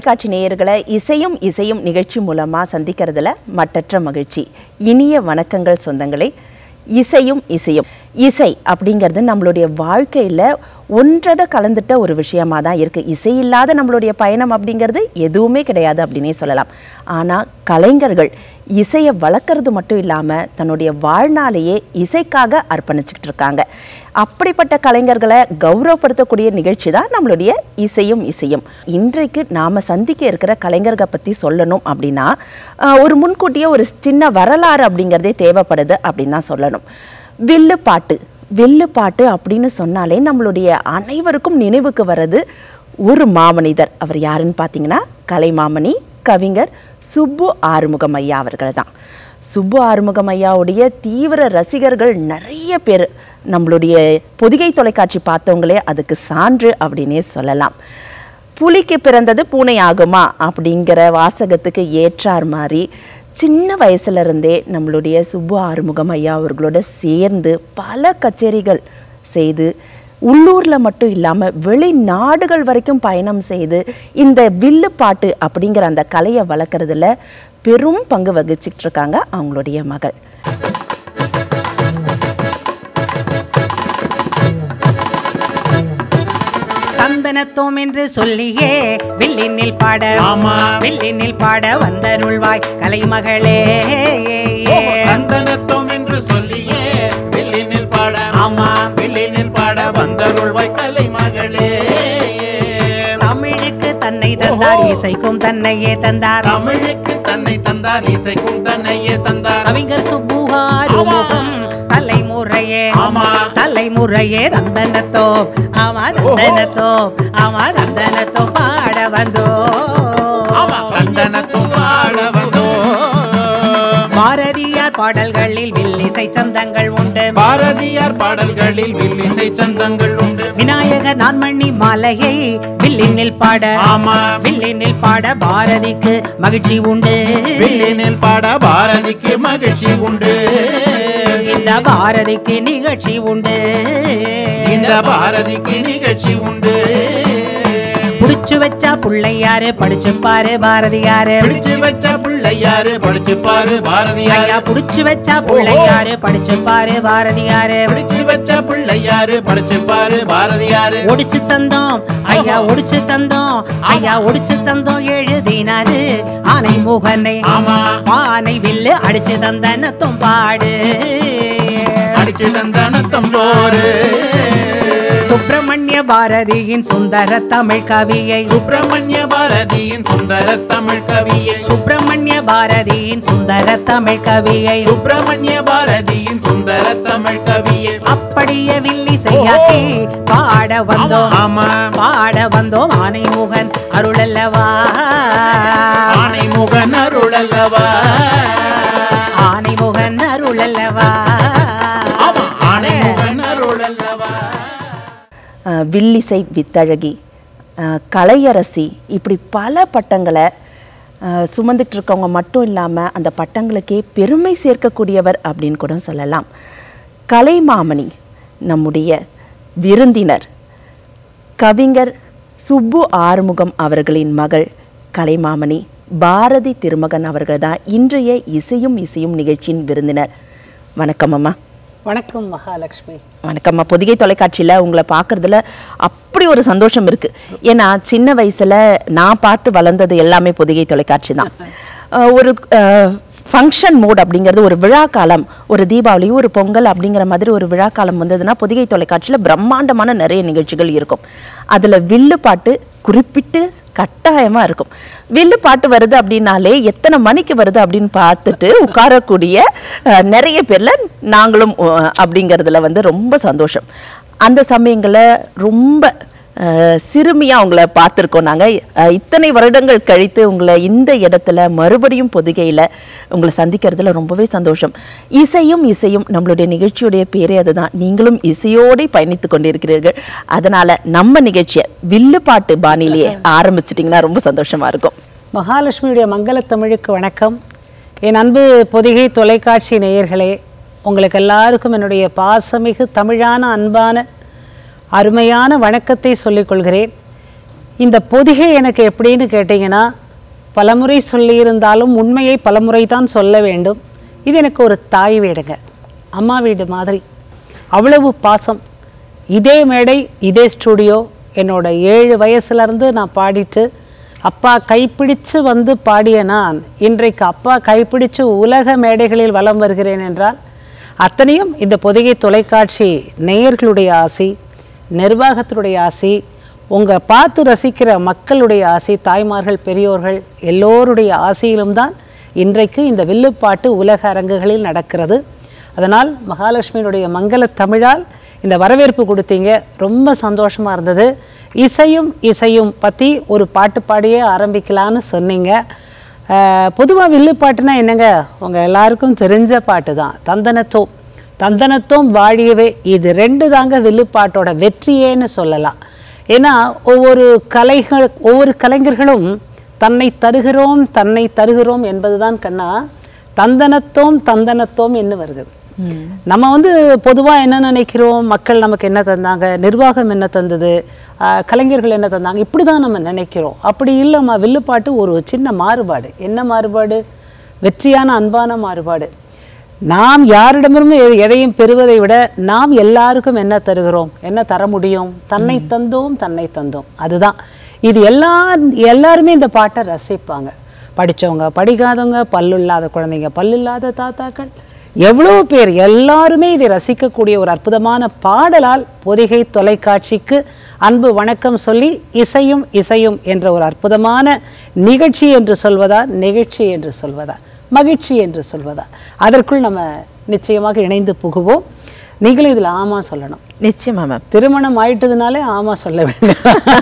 தொலைக்காட்சி நேயர்களை இசையும் இசையும் நிகழ்ச்சி மூலமாக சந்திக்கிறதுல மட்டற்ற மகிழ்ச்சி இனிய வணக்கங்கள் சொந்தங்களே இசையும் இசையும் இசை அப்படிங்கிறது நம்மளுடைய வாழ்க்கையில் ஒன்றட கலந்துட்ட ஒரு விஷயமா தான் இருக்குது இசை இல்லாத நம்மளுடைய பயணம் அப்படிங்கிறது எதுவுமே கிடையாது அப்படின்னே சொல்லலாம் ஆனால் கலைஞர்கள் இசையை வளர்க்குறது மட்டும் இல்லாமல் தன்னுடைய வாழ்நாளையே இசைக்காக அர்ப்பணிச்சுக்கிட்டு இருக்காங்க அப்படிப்பட்ட கலைஞர்களை கௌரவப்படுத்தக்கூடிய நிகழ்ச்சி தான் நம்மளுடைய இசையும் இசையும் இன்றைக்கு நாம் சந்திக்க இருக்கிற கலைஞர்களை பற்றி சொல்லணும் அப்படின்னா ஆஹ், ஒரு முன்கூட்டியே ஒரு சின்ன வரலாறு அப்படிங்கிறதே தேவைப்படுது அப்படின்னு தான் சொல்லணும் வில்லு பாட்டு வில்லு பாட்டு அப்படின்னு சொன்னாலே நம்மளுடைய அனைவருக்கும் நினைவுக்கு வர்றது ஒரு மாமனிதர் அவர் யாருன்னு பார்த்தீங்கன்னா கலைமாமணி கவிஞர் சுப்பு ஆறுமுகம் ஐயா அவர்கள் தான் சுப்பு ஆறுமுகம் ஐயாவுடைய தீவிர ரசிகர்கள் நிறைய பேர் நம்மளுடைய பொதிகை தொலைக்காட்சி பார்த்தவங்களே அதுக்கு சான்று அப்படின்னே சொல்லலாம் புலிக்கு பிறந்தது பூனை ஆகுமா அப்படிங்கிற வாசகத்துக்கு ஏற்றார் மாதிரி சின்ன வயசுல இருந்தே நம்மளுடைய சுப்பு ஆறுமுகம் ஐயா அவர்களோட சேர்ந்து பல கச்சேரிகள் செய்து உள்ளூரில் மட்டும் இல்லாமல் வெளிநாடுகள் வரைக்கும் பயணம் செய்து இந்த வில்லு பாட்டு அப்படிங்கிற அந்த கலையை வளர்க்குறதுல பெரும் பங்கு வகிச்சுட்டு இருக்காங்க அவங்களுடைய மகள் தந்தனத்தோம் என்று சொல்லியே வில்லினில் பாட ஆமா. வில்லினில் பாட வந்தருள்வாய் கலைமகளே தந்தனத்தோம் என்று சொல்லியே வில்லினில் பாட ஆமா. வில்லினில் பாட வந்தருள்வாய் கலை மகளே தமிழுக்கு தன்னை தந்தார் ஓஹோ. இசைக்கும் தன்னையே தந்தார் தமிழுக்கு தன்னை தந்தார் இசைக்கும் தன்னையே தந்தார் கவிஞர் சுப்புகார் முகம் தலைமுறையே ஆமா. தலைமுறையே தந்தனத்தோ ஆமா தந்தனத்தோ ஆமா தந்தனத்தோ பாட வந்தோ ஆமா தந்தனத்தும் பாட வந்தோ பாரதியார் பாடல்களில் வில்லிசை சந்தங்கள் உண்டு பாரதியார் பாடல்களில் வில்லிசை சந்தங்கள் உண்டு விநாயகர் நான்மணி மாலையை வில்லினில் பாட ஆமா வில்லினில் பாட பாரதிக்கு மகிழ்ச்சி உண்டு வில்லினில் பாட பாரதிக்கு மகிழ்ச்சி உண்டு இந்த பாரதிக்கு நிகழ்ச்சி உண்டு இந்த பாரதிக்கு நிகழ்ச்சி உண்டு புடிச்சு வச்சா புள்ளையாரு படிச்சு பாரு பாரதியாரு பிடிச்சு வச்ச பிள்ளையாரு படிச்சு பாரு பாரதியாரு ஐயா புடிச்சு வச்சா புள்ளையாரு படிச்சு பாரு பாரதியாரு பிடிச்சு வச்ச பிள்ளையாரு படிச்சு பாரு பாரதியாரு ஒடிச்சு தந்தோம் ஐயா ஒடிச்சு தந்தோம் ஐயா ஒடிச்சு தந்தோம் எழுதினாரு ஆனை முகனை ஆமா ஆனை வில்லு அடிச்சு தந்தனத்தும் பாடு அடிச்சு தந்தனத்தம் போரு சுப்பிரமணிய பாரதியின் சுந்தர தமிழ் கவியை சுப்பிரமணிய பாரதியின் சுந்தர தமிழ் கவியை சுப்பிரமணிய பாரதியின் சுந்தர தமிழ் கவியை சுப்பிரமணிய பாரதியின் சுந்தர தமிழ் கவியை அப்படியே வில்லி செய்யாக்கி பாட வந்தோம் ஆமா பாட வந்தோம் ஆனைமுகன் அருளல்லவா ஆனை முகன் அருளல்லவா ஆனைமுகன் அருளல்லவா ஆமா ஆனை முகன் அருளல்லவா அஹ், வில்லிசை வித்தழகி அஹ், கலையரசி இப்படி பல பட்டங்களை அஹ், சுமந்துட்டு இருக்கவங்க மட்டும் இல்லாமல் அந்த பட்டங்களுக்கே பெருமை சேர்க்கக்கூடியவர் அப்படின்னு கூட சொல்லலாம் கலைமாமணி நம்முடைய விருந்தினர் கவிஞர் சுப்பு ஆறுமுகம் அவர்களின் மகள் கலைமாமணி பாரதி திருமகன் அவர்கள் தான் இன்றைய இசையும் இசையும் நிகழ்ச்சியின் விருந்தினர் வணக்கம் அம்மா வணக்கம் மகாலட்சுமி வணக்கம்மா பொதிகை தொலைக்காட்சியில் உங்களை பார்க்குறதுல அப்படி ஒரு சந்தோஷம் இருக்குது ஏன்னா சின்ன வயசில் நான் பார்த்து வளர்ந்தது எல்லாமே பொதிகை தொலைக்காட்சி தான் அஹ் ஒரு ஃபங்க்ஷன் மோட் அப்படிங்கிறது ஒரு விழா காலம் ஒரு தீபாவளி ஒரு பொங்கல் அப்படிங்கிற மாதிரி ஒரு விழா காலம் வந்ததுன்னா பொதிகை தொலைக்காட்சியில் பிரம்மாண்டமான நிறைய நிகழ்ச்சிகள் இருக்கும் அதில் வில்லு பாட்டு குறிப்பிட்டு கட்டாயமாக இருக்கும் வில்லு பாட்டு வருது அப்படின்னாலே எத்தனை மணிக்கு வருது அப்படின்னு பார்த்துட்டு உட்காரக்கூடிய அஹ், நிறைய பேரில் நாங்களும் அஹ், அப்படிங்கிறதுல வந்து ரொம்ப சந்தோஷம் அந்த சமயங்களில் ரொம்ப சிறுமியாக உங்களை பார்த்துருக்கோம் நாங்கள் இத்தனை வருடங்கள் கழித்து உங்களை இந்த இடத்துல மறுபடியும் பொதிகையில் உங்களை சந்திக்கிறதுல ரொம்பவே சந்தோஷம் இசையும் இசையும் நம்மளுடைய நிகழ்ச்சியுடைய பேரே அதுதான் நீங்களும் இசையோடு பயணித்து கொண்டிருக்கிறீர்கள் அதனால் நம்ம நிகழ்ச்சியை வில்லு பாட்டு பாணியிலேயே ஆரம்பிச்சிட்டிங்கன்னா ரொம்ப சந்தோஷமாக இருக்கும் மகாலட்சுமியுடைய மங்களத் தமிழுக்கு வணக்கம் என் அன்பு பொதிகை தொலைக்காட்சி நேயர்களே உங்களுக்கு எல்லாருக்கும் என்னுடைய பாசமிகு தமிழான அன்பான அருமையான வணக்கத்தை சொல்லிக் கொள்கிறேன் இந்த பொதிகை எனக்கு எப்படின்னு கேட்டிங்கன்னா பலமுறை சொல்லியிருந்தாலும் உண்மையை பலமுறை தான் சொல்ல வேண்டும் இது எனக்கு ஒரு தாய் வீடுங்க அம்மா வீடு மாதிரி அவ்வளவு பாசம் இதே மேடை இதே ஸ்டுடியோ என்னோட ஏழு வயசுலேருந்து நான் பாடிட்டு அப்பா கைப்பிடிச்சு வந்து பாடிய நான் இன்றைக்கு அப்பா கைப்பிடிச்சு உலக மேடைகளில் வலம் வருகிறேன் என்றால் அத்தனையும் இந்த பொதிகை தொலைக்காட்சி நேயர்களுடைய ஆசி நிர்வாகத்தினுடைய ஆசி உங்கள் பார்த்து ரசிக்கிற மக்களுடைய ஆசி தாய்மார்கள் பெரியோர்கள் எல்லோருடைய ஆசையிலும் தான் இன்றைக்கு இந்த வில்லுப்பாட்டு உலக அரங்குகளில் நடக்கிறது அதனால் மகாலட்சுமியினுடைய மங்கள தமிழால் இந்த வரவேற்பு கொடுத்தீங்க ரொம்ப சந்தோஷமாக இருந்தது இசையும் இசையும் பற்றி ஒரு பாட்டு பாடியே ஆரம்பிக்கலான்னு சொன்னீங்க பொதுவாக வில்லுப்பாட்டுனா என்னங்க உங்கள் எல்லாருக்கும் தெரிஞ்ச பாட்டு தான் தந்தனத்தோம் தந்தனத்தோம் வாழியவே இது ரெண்டு தாங்க வில்லுப்பாட்டோட வெற்றியேன்னு சொல்லலாம் ஏன்னா ஒவ்வொரு கலைகள் ஒவ்வொரு கலைஞர்களும் தன்னை தருகிறோம் தன்னை தருகிறோம் என்பதுதான் கண்ணா தந்தனத்தோம் தந்தனத்தோம் என்று வருகிறது நம்ம வந்து பொதுவாக என்ன நினைக்கிறோம் மக்கள் நமக்கு என்ன தந்தாங்க நிர்வாகம் என்ன தந்தது ஆஹ் கலைஞர்கள் என்ன தந்தாங்க இப்படி தான் நம்ம நினைக்கிறோம் அப்படி இல்லைம்மா வில்லுப்பாட்டு ஒரு சின்ன மாறுபாடு என்ன மாறுபாடு வெற்றியான அன்பான மாறுபாடு நாம் யாரிடமிருந்து எ- எதையும் பெறுவதை விட நாம் எல்லாருக்கும் என்ன தருகிறோம் என்ன தர முடியும் தன்னை தந்தோம் தன்னை தந்தோம் அதுதான் இது எல்லா எல்லாருமே இந்த பாட்டை ரசிப்பாங்க படிச்சவங்க படிக்காதவங்க பல்லில்லாத குழந்தைங்க பல்லில்லாத தாத்தாக்கள் எவ்வளோ பேர் எல்லாருமே இதை ரசிக்கக்கூடிய ஒரு அற்புதமான பாடலால் பொதிகை தொலைக்காட்சிக்கு அன்பு வணக்கம் சொல்லி இசையும் இசையும் என்ற ஒரு அற்புதமான நிகழ்ச்சி என்று சொல்வதா நிகழ்ச்சி என்று சொல்வதா மகிழ்ச்சி என்று சொல்வதா அதற்குள் நம்ம நிச்சயமாக இணைந்து புகுவோம் நீங்களும் இதில் ஆமா சொல்லணும் நிச்சயமா மேம் திருமணம் ஆயிட்டதுனாலே ஆமா சொல்ல வேண்டும்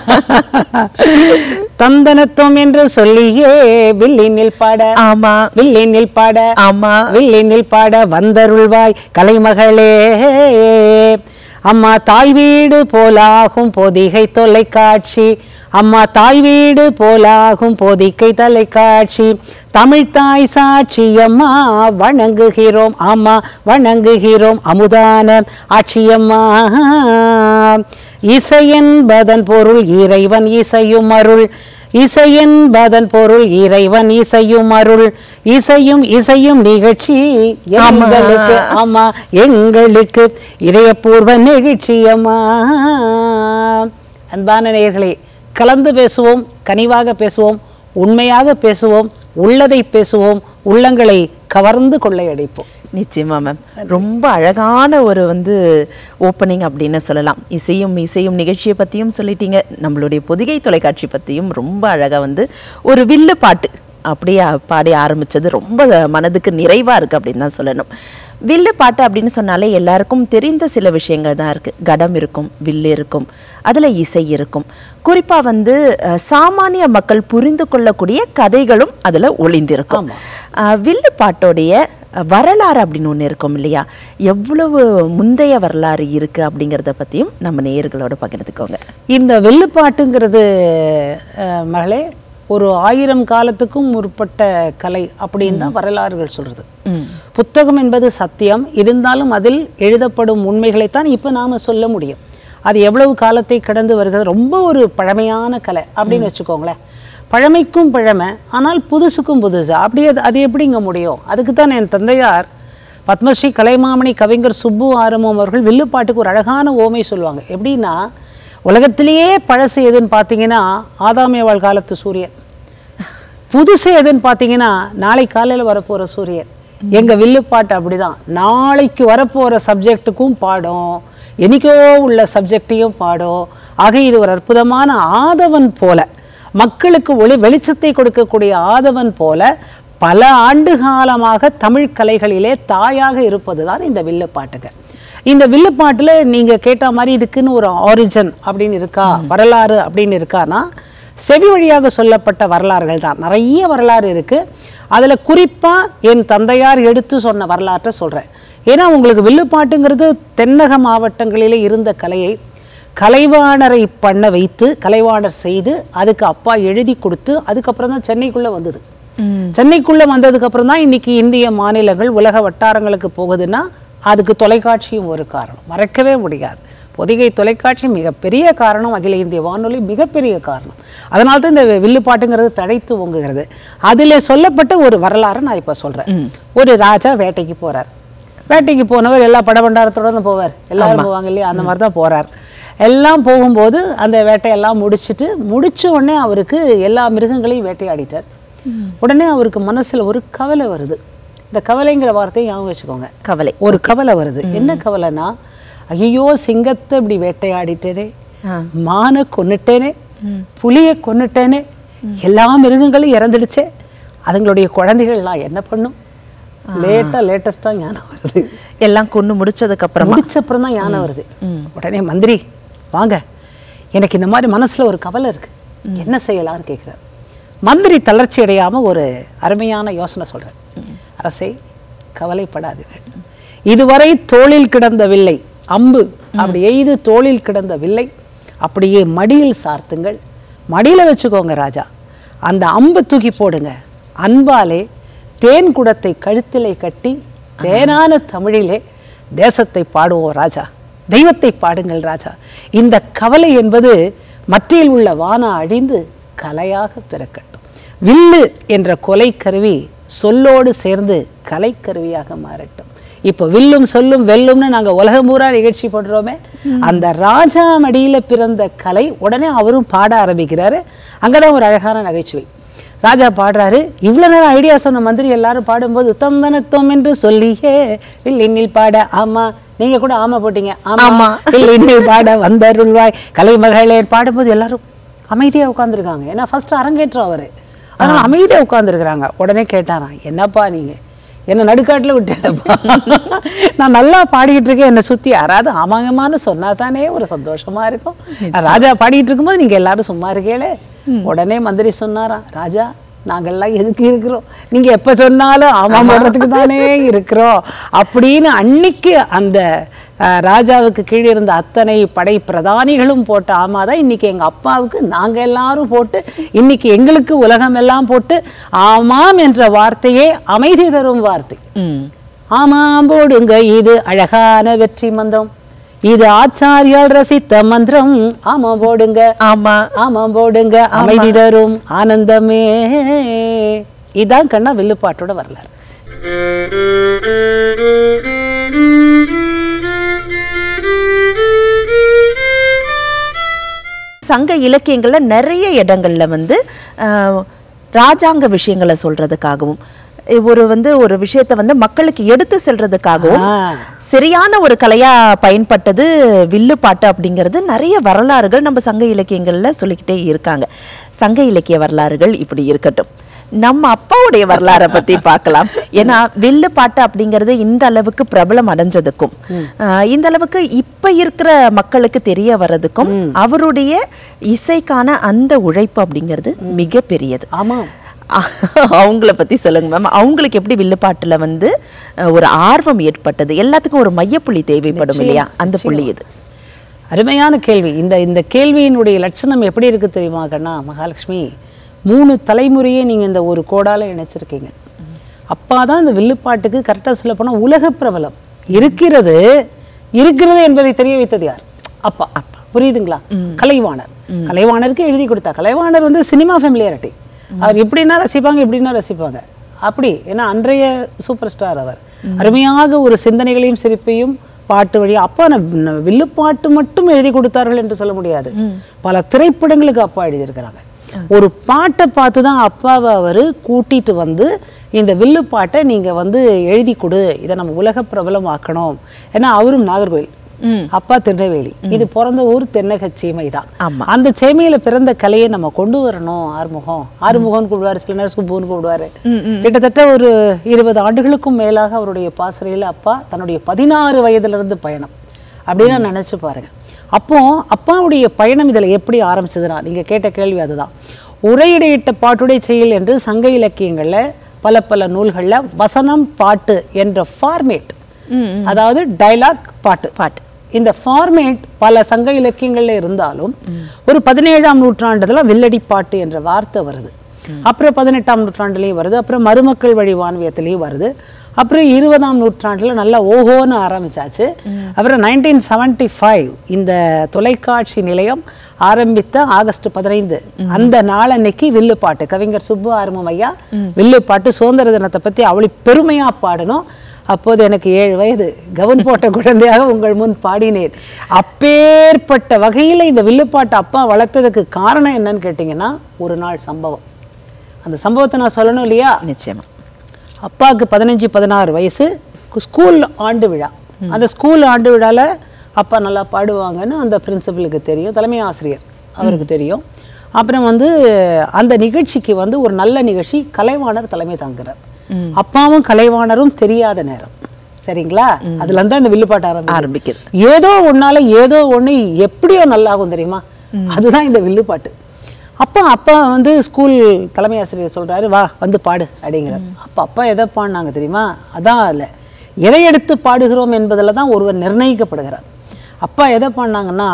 தந்தனத்துவம் என்று சொல்லியே வில்லினில் பாட ஆமா வில்லினில் பாட ஆமா வில்லினில் பாட வந்தருள்வாய் கலைமகளே அம்மா தாய் வீடு போலாகும் பொதிகை தொலைக்காட்சி அம்மா தாய் வீடு போலாகும் பொதிகை தொலைக்காட்சி தமிழ் தாய் சாட்சி அம்மா வணங்குகிறோம் அம்மா வணங்குகிறோம் அமுதான ஆட்சியம்மா இசையென்பதன் பொருள் இறைவன் இசையும் அருள் இசையென்பதன் பொருள் இறைவன் இசையும் அருள் இசையும் இசையும் நிகழ்ச்சி எங்களுக்கு ஆமா எங்களுக்கு இதயபூர்வ நிகழ்ச்சி அம்மா அன்பான நேயர்களே கலந்து பேசுவோம் கனிவாக பேசுவோம் உண்மையாக பேசுவோம் உள்ளதை பேசுவோம் உள்ளங்களை கவர்ந்து கொள்ளையடிப்போம் நிச்சயமா மேம் ரொம்ப அழகான ஒரு வந்து ஓப்பனிங் அப்படின்னு சொல்லலாம் இசையும் இசையும் நிகழ்ச்சியை பற்றியும் சொல்லிட்டீங்க நம்மளுடைய பொதிகை தொலைக்காட்சி பற்றியும் ரொம்ப அழகாக வந்து ஒரு வில்லு பாட்டு அப்படியே பாடி ஆரம்பிச்சது ரொம்ப மனதுக்கு நிறைவாக இருக்குது அப்படின்னு தான் சொல்லணும் வில்லு பாட்டு அப்படின்னு சொன்னாலே எல்லாருக்கும் தெரிந்த சில விஷயங்கள் தான் இருக்குது கடம் இருக்கும் வில்லு இருக்கும் அதில் இசை இருக்கும் குறிப்பாக வந்து அஹ், சாமானிய மக்கள் புரிந்து கொள்ளக்கூடிய கதைகளும் அதில் ஒளிந்திருக்கும் அஹ், வில்லு பாட்டோடைய வரலாறு அப்படின்னு ஒன்று இருக்கும் இல்லையா எவ்வளவு முந்தைய வரலாறு இருக்கு அப்படிங்கிறத பற்றியும் நம்ம நேயர்களோட பகிர்ந்துக்கோங்க இந்த வெள்ளுப்பாட்டுங்கிறது அஹ், மகளே ஒரு ஆயிரம் காலத்துக்கும் முற்பட்ட கலை அப்படின்னு தான் வரலாறுகள் சொல்றது புத்தகம் என்பது சத்தியம் இருந்தாலும் அதில் எழுதப்படும் உண்மைகளைத்தான் இப்போ நாம சொல்ல முடியும் அது எவ்வளவு காலத்தை கடந்து வருகிறது ரொம்ப ஒரு பழமையான கலை அப்படின்னு வச்சுக்கோங்களேன் பழமைக்கும் பழமை ஆனால் புதுசுக்கும் புதுசு அப்படியே அது- அது எப்படிங்க முடியும் அதுக்கு தான் என் தந்தையார் பத்மஸ்ரீ கலைமாமணி கவிஞர் சுப்பு ஆரம்பம் அவர்கள் வில்லுப்பாட்டுக்கு ஒரு அழகான ஓமை சொல்லுவாங்க எப்படின்னா உலகத்திலேயே பழசு எதுன்னு பார்த்தீங்கன்னா ஆதாமியவாள் காலத்து சூரியன் புதுசு எதுன்னு பார்த்தீங்கன்னா நாளை காலையில் வரப்போகிற சூரியன் எங்கள் வில்லுப்பாட்டு அப்படிதான் நாளைக்கு வரப்போகிற சப்ஜெக்ட்டுக்கும் பாடும் என்னைக்கோ உள்ள சப்ஜெக்டையும் பாடும் ஆக இது ஒரு அற்புதமான ஆதவன் போல மக்களுக்கு ஒளி வெளிச்சத்தை கொடுக்கக்கூடிய ஆதவன் போல பல ஆண்டு காலமாக தமிழ் கலைகளிலே தாயாக இருப்பது தான் இந்த வில்லுப்பாட்டுகள் இந்த வில்லுப்பாட்டில் நீங்கள் கேட்ட மாதிரி இதுக்குன்னு ஒரு ஆரிஜன் அப்படின்னு இருக்கா வரலாறு அப்படின்னு இருக்கான்னா செவி வழியாக சொல்லப்பட்ட வரலாறுகள் தான் நிறைய வரலாறு இருக்கு அதில் குறிப்பாக என் தந்தையார் எடுத்து சொன்ன வரலாற்றை சொல்கிறேன் ஏன்னா உங்களுக்கு வில்லுப்பாட்டுங்கிறது தென்னக மாவட்டங்களிலே இருந்த கலையை கலைவாணரை பண்ண வைத்து கலைவாணர் செய்து அதுக்கு அப்பா எழுதி கொடுத்து அதுக்கப்புறம் தான் சென்னைக்குள்ளே வந்தது சென்னைக்குள்ளே வந்ததுக்கு அப்புறம் தான் இன்னைக்கு இந்திய மாநிலங்கள் உலக வட்டாரங்களுக்கு போகுதுன்னா அதுக்கு தொலைக்காட்சியும் ஒரு காரணம் மறக்கவே முடியாது பொதிகை தொலைக்காட்சி மிகப்பெரிய காரணம் அகில இந்திய வானொலி மிகப்பெரிய காரணம் அதனால தான் இந்த வில்லுப்பாட்டுங்கிறது தழைத்து ஓங்குகிறது அதில் சொல்லப்பட்ட ஒரு வரலாறை நான் இப்போ சொல்கிறேன் ஒரு ராஜா வேட்டைக்கு போறார் வேட்டைக்கு போனவர் எல்லா படபண்டாரத்தோட தான் போவார் எல்லாரும் போவாங்க இல்லையா அந்த மாதிரி தான் போறார் எல்லாம் போகும்போது அந்த வேட்டையெல்லாம் முடிச்சிட்டு முடிச்ச உடனே அவருக்கு எல்லா மிருகங்களையும் வேட்டையாடிட்டார் உடனே அவருக்கு மனசுல ஒரு கவலை வருது இந்த கவலைங்கிற வார்த்தையை ஞாபகம் வச்சுக்கோங்க கவலை ஒரு கவலை வருது என்ன கவலைனா ஐயோ சிங்கத்தை இப்படி வேட்டையாடிட்டேனே மானை கொன்னுட்டேனே புலியை கொன்னுட்டேனே எல்லா மிருகங்களும் இறந்துடுச்சே அதுங்களுடைய குழந்தைகள்லாம் என்ன பண்ணும் லேட்டா லேட்டஸ்டா ஞானம் வருது எல்லாம் கொண்டு முடிச்சதுக்கு அப்புறமா முடிச்ச அப்புறம் தான் ஞானம் வருது உடனே மந்திரி வாங்க எனக்கு இந்த மாதிரி மனசுல ஒரு கவலை இருக்கு என்ன செய்யலாம்னு கேட்குறாரு மந்திரி தளர்ச்சி அடையாம ஒரு அருமையான யோசனை சொல்றார் அரசே கவலைப்படாதீர்கள் இதுவரை தோளில் கிடந்த வில்லை அம்பு அப்படி எய்து தோளில் கிடந்த வில்லை அப்படியே மடியில் சார்த்துங்கள் மடியில வச்சுக்கோங்க ராஜா அந்த அம்பு தூக்கி போடுங்க அன்பாலே தேன் குடத்தை கழுத்திலே கட்டி தேனான தமிழிலே தேசத்தை பாடுவோம் ராஜா தெய்வத்தை பாடுங்கள் ராஜா இந்த கவலை என்பது மற்றில் உள்ள வானா அழிந்து கலையாக பிறக்கட்டும் வில்லு என்ற கொலை கருவி சொல்லோடு சேர்ந்து கலைக்கருவியாக மாறட்டும் இப்போ வில்லும் சொல்லும் வெல்லும்னு நாங்க உலகம் பூரா நிகழ்ச்சி பண்றோமே அந்த ராஜா மடியில பிறந்த கலை உடனே அவரும் பாட ஆரம்பிக்கிறாரு அங்கதான் ஒரு அழகான நகைச்சுவை ராஜா பாடுறாரு இவ்வளவு நேரம் ஐடியா சொன்ன மந்திரி எல்லாரும் பாடும்போது தந்தனத்தோம் என்று சொல்லியே வில்லினில் பாட ஆமா நீங்க கூட ஆமா போட்டீங்க ஆமா வில்லினில் பாட வந்தருள்வாய் கலைமகளே பாடும்போது எல்லாரும் அமைதியா உட்கார்ந்திருக்காங்க ஏன்னா ஃபர்ஸ்ட் அரங்கேற்றம் அவரு அதனால அமைதியா உட்கார்ந்திருக்கிறாங்க உடனே கேட்டாராம் என்னப்பா நீங்க என்ன நடுக்காட்டுல விட்டேனப்பா நான் நல்லா பாடிக்கிட்டு இருக்கேன் என்னை சுத்தி யாராவது ஆமாங்கம்மான்னு சொன்னா தானே ஒரு சந்தோஷமா இருக்கும் ராஜா பாடிட்டு இருக்கும்போது நீங்க எல்லாரும் சும்மா இருக்கீங்களே உடனே மந்திரி சொன்னாராம் ராஜா நாங்கெல்லாம் எதுக்கு இருக்கிறோம் நீங்க எப்ப சொன்னாலும் ஆமா போடுறதுக்கு தானே இருக்கிறோம் அப்படின்னு அன்னைக்கு அந்த அஹ், ராஜாவுக்கு கீழே இருந்த அத்தனை படை பிரதானிகளும் போட்ட ஆமாதான் இன்னைக்கு எங்க அப்பாவுக்கு நாங்க எல்லாரும் போட்டு இன்னைக்கு எங்களுக்கு உலகம் எல்லாம் போட்டு ஆமாம் என்ற வார்த்தையே அமைதி தரும் வார்த்தை ம் ஆமாம் போடுங்க இது அழகான வெற்றி மந்தம் இது ஆச்சாரியால் ரசித்த மந்திரம் ஆமாம் போடுங்க ஆமா ஆமாம் போடுங்க அமைதி தரும் ஆனந்தமே இதான் கண்ணா வில்லுப்பாட்டோட வரலாறு சங்க இலக்கியங்கள்ல நிறைய இடங்கள்ல வந்து ஆஹ், ராஜாங்க விஷயங்களை சொல்றதுக்காகவும் ஒரு வந்து ஒரு விஷயத்தை வந்து மக்களுக்கு எடுத்து செல்றதுக்காகவும் ஆ. சரியான ஒரு கலையா பயன்பட்டது வில்லுப்பாட்டு அப்படிங்கிறது நிறைய வரலாறுகள் நம்ம சங்க இலக்கியங்கள்ல சொல்லிக்கிட்டே இருக்காங்க சங்க இலக்கிய வரலாறுகள் இப்படி இருக்கட்டும் நம்ம அப்பாவுடைய வரலாறை பத்தி பார்க்கலாம் ஏன்னா வில்லுப்பாட்டு அப்படிங்கிறது இந்த அளவுக்கு பிரபலம் அடைஞ்சதுக்கும் ஆஹ், இந்த அளவுக்கு இப்ப இருக்கிற மக்களுக்கு தெரிய வர்றதுக்கும் அவருடைய இசைக்கான அந்த உழைப்பு அப்படிங்கிறது மிக பெரியது ஆமா அவங்கள பத்தி சொல்லுங்க மேம் அவங்களுக்கு எப்படி வில்லுப்பாட்டுல வந்து அஹ், ஒரு ஆர்வம் ஏற்பட்டது எல்லாத்துக்கும் ஒரு மையப்புள்ளி தேவைப்படும் இல்லையா அந்த புள்ளி இது அருமையான கேள்வி இந்த இந்த கேள்வியினுடைய லட்சணம் எப்படி இருக்கு தெரியுமா கண்ணா மகாலட்சுமி மூணு தலைமுறையே நீங்க இந்த ஒரு கோடால இணைச்சிருக்கீங்க அப்பா தான் இந்த வில்லுப்பாட்டுக்கு கரெக்டாக சொல்ல போனா உலக பிரபலம் இருக்கிறது இருக்கிறது என்பதை தெரிய வைத்தது யார் அப்பா அப்பா புரியுதுங்களா கலைவாணர் கலைவாணருக்கு எழுதி கொடுத்தா கலைவாணர் வந்து சினிமா ஃபெமிலியாரிட்டி அவர் எப்படின்னா ரசிப்பாங்க எப்படின்னா ரசிப்பாங்க அப்படி ஏன்னா அன்றைய சூப்பர் ஸ்டார் அவர் அருமையாக ஒரு சிந்தனைகளையும் சிரிப்பையும் பாட்டு வழி அப்பா நான் ந- வில்லுப்பாட்டு மட்டும் எழுதி கொடுத்தார்கள் என்று சொல்ல முடியாது பல திரைப்படங்களுக்கு அப்பா எழுதியிருக்கிறாங்க ஒரு பாட்டை பார்த்து தான் அப்பாவை அவர் கூட்டிட்டு வந்து இந்த வில்லுப்பாட்டை நீங்க வந்து எழுதி கொடு இதை நம்ம உலக பிரபலமாக்கணும் ஏன்னா அவரும் நாகர்கோவில் அப்பா திருநெல்வேலி இது பிறந்த ஊர் தென்னக சீமை தான் ஆமா. அந்த சேமையில பிறந்த கலையை நம்ம கொண்டு வரணும் ஆறுமுகம் ஆறுமுகம்னு கூப்பிடுவாரு சில நேரம் சுப்புன்னு கூப்பிடுவாரு கிட்டத்தட்ட ஒரு இருபது ஆண்டுகளுக்கும் மேலாக அவருடைய பாசறையில அப்பா தன்னுடைய பதினாறு வயதுல இருந்து பயணம் அப்படின்னு நினைச்சு பாருங்க அப்போ அப்பாவுடைய பயணம் இதுல எப்படி ஆரம்பிச்சதுன்னா நீங்க கேட்ட கேள்வி அதுதான் உரையிடையிட்ட பாட்டுடை செயல் என்று சங்க இலக்கியங்கள்ல பல பல நூல்கள்ல வசனம் பாட்டு என்ற ஃபார்மேட் அதாவது டைலாக் பாட்டு பாட்டு இந்த ஃபார்மேட் பல சங்க இலக்கியங்கள்ல இருந்தாலும் ஒரு பதினேழாம் நூற்றாண்டுல வில்லடி பாட்டு என்ற வார்த்தை வருது அப்புறம் பதினெட்டாம் நூற்றாண்டுலேயும் வருது அப்புறம் மருமக்கள் வழி வான்வியத்திலையும் வருது அப்புறம் இருபதாம் நூற்றாண்டுல நல்லா ஓஹோன்னு ஆரம்பிச்சாச்சு அப்புறம் நைன்டீன் செவன்டி ஃபைவ் இந்த தொலைக்காட்சி நிலையம் ஆரம்பித்த ஆகஸ்ட் பதினைந்து அந்த நாளன்னைக்கு வில்லுப்பாட்டு கவிஞர் சுப்பு ஆறுமம் ஐயா வில்லுப்பாட்டு சுதந்திர தினத்தை பத்தி அவளி பெருமையா பாடணும் அப்போது எனக்கு ஏழு வயது கவுன் போட்ட குழந்தையாக உங்கள் முன் பாடினேன் அப்பேற்பட்ட வகையில் இந்த வில்லுப்பாட்டு அப்பா வளர்த்ததுக்கு காரணம் என்னன்னு கேட்டிங்கன்னா ஒரு நாள் சம்பவம் அந்த சம்பவத்தை நான் சொல்லணும் இல்லையா நிச்சயமா அப்பாவுக்கு பதினஞ்சு பதினாறு வயசு கு- ஸ்கூல் ஆண்டு விழா அந்த ஸ்கூல் ஆண்டு விழால அப்பா நல்லா பாடுவாங்கன்னு அந்த பிரின்சிபலுக்கு தெரியும் தலைமை ஆசிரியர் அவருக்கு தெரியும் அப்புறம் வந்து அந்த நிகழ்ச்சிக்கு வந்து ஒரு நல்ல நிகழ்ச்சி கலைவாணர் தலைமை தாங்குறார் அப்பாவும் கலைவாணரும் தெரியாத நேரம் சரிங்களா அதுல இருந்து அந்த வில்லுப்பாட்டு ஆரம்பிக்குது ஆரம்பிக்குது. ஏதோ ஒன்னால ஏதோ ஒண்ணு எப்படியோ நல்லாகும் தெரியுமா அதுதான் இந்த வில்லுப்பாட்டு அப்பா அப்பா வந்து ஸ்கூல் தலைமை ஆசிரியர் சொல்றாரு வா வந்து பாடு அப்படிங்கிறார் அப்ப அப்பா எதை பாடினாங்க தெரியுமா அதான் அதுல எதை எடுத்து பாடுகிறோம் என்பதில் தான் ஒருவர் நிர்ணயிக்கப்படுகிறார் அப்பா எதை பாடினாங்கன்னா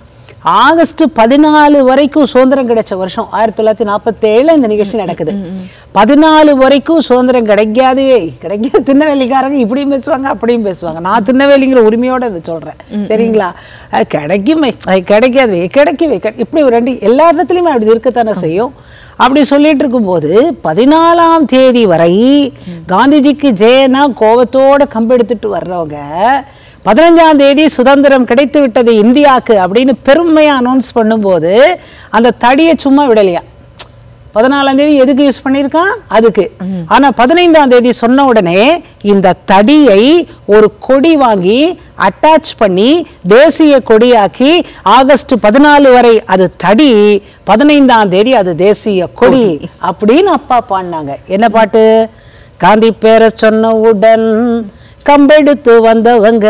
ஆகஸ்ட் பதினாலு வரைக்கும் சுதந்திரம் கிடைச்ச வருஷம் ஆயிரத்தி தொள்ளாயிரத்தி நாற்பத்தேழுல இந்த நிகழ்ச்சி நடக்குது பதினாலு வரைக்கும் சுதந்திரம் கிடைக்காது கிடைக்காது திருநெல்வேலிக்காரங்க இப்படியும் பேசுவாங்க அப்படியும் பேசுவாங்க நான் திருநெல்வேலிங்கிற உரிமையோட இதை சொல்றேன் சரிங்களா அது கிடைக்குமே அது கிடைக்காது கிடைக்கவே கிடை- இப்படி ஒரு ரெண்டு எல்லா இடத்துலையுமே அப்படி இருக்கத்தானே செய்யும் அப்படி சொல்லிட்டு இருக்கும்போது பதினாலாம் தேதி வரை காந்திஜிக்கு ஜெயனா கோவத்தோட கம்பெடுத்துட்டு வர்றவங்க பதினஞ்சாம் தேதி சுதந்திரம் கிடைத்து விட்டது இந்தியாவுக்கு அப்படின்னு பெருமையா அனௌன்ஸ் பண்ணும்போது அந்த தடியை சும்மா விடலையா பதினாலாம் தேதி எதுக்கு யூஸ் பண்ணியிருக்கான் அதுக்கு ஆனா பதினைந்தாம் தேதி சொன்ன உடனே இந்த தடியை ஒரு கொடி வாங்கி அட்டாச் பண்ணி தேசிய கொடியாக்கி ஆகஸ்ட் பதினாலு வரை அது தடி பதினைந்தாம் தேதி அது தேசிய கொடி அப்படின்னு அப்பா பாடினாங்க என்ன பாட்டு காந்தி பேரை சொன்னவுடன் கம்பெடுத்து வந்தவங்க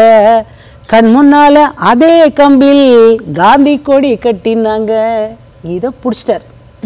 கண் முன்னால அதே கம்பில் காந்தி கொடி கட்டினாங்க இதை பிடிச்சிட்டார்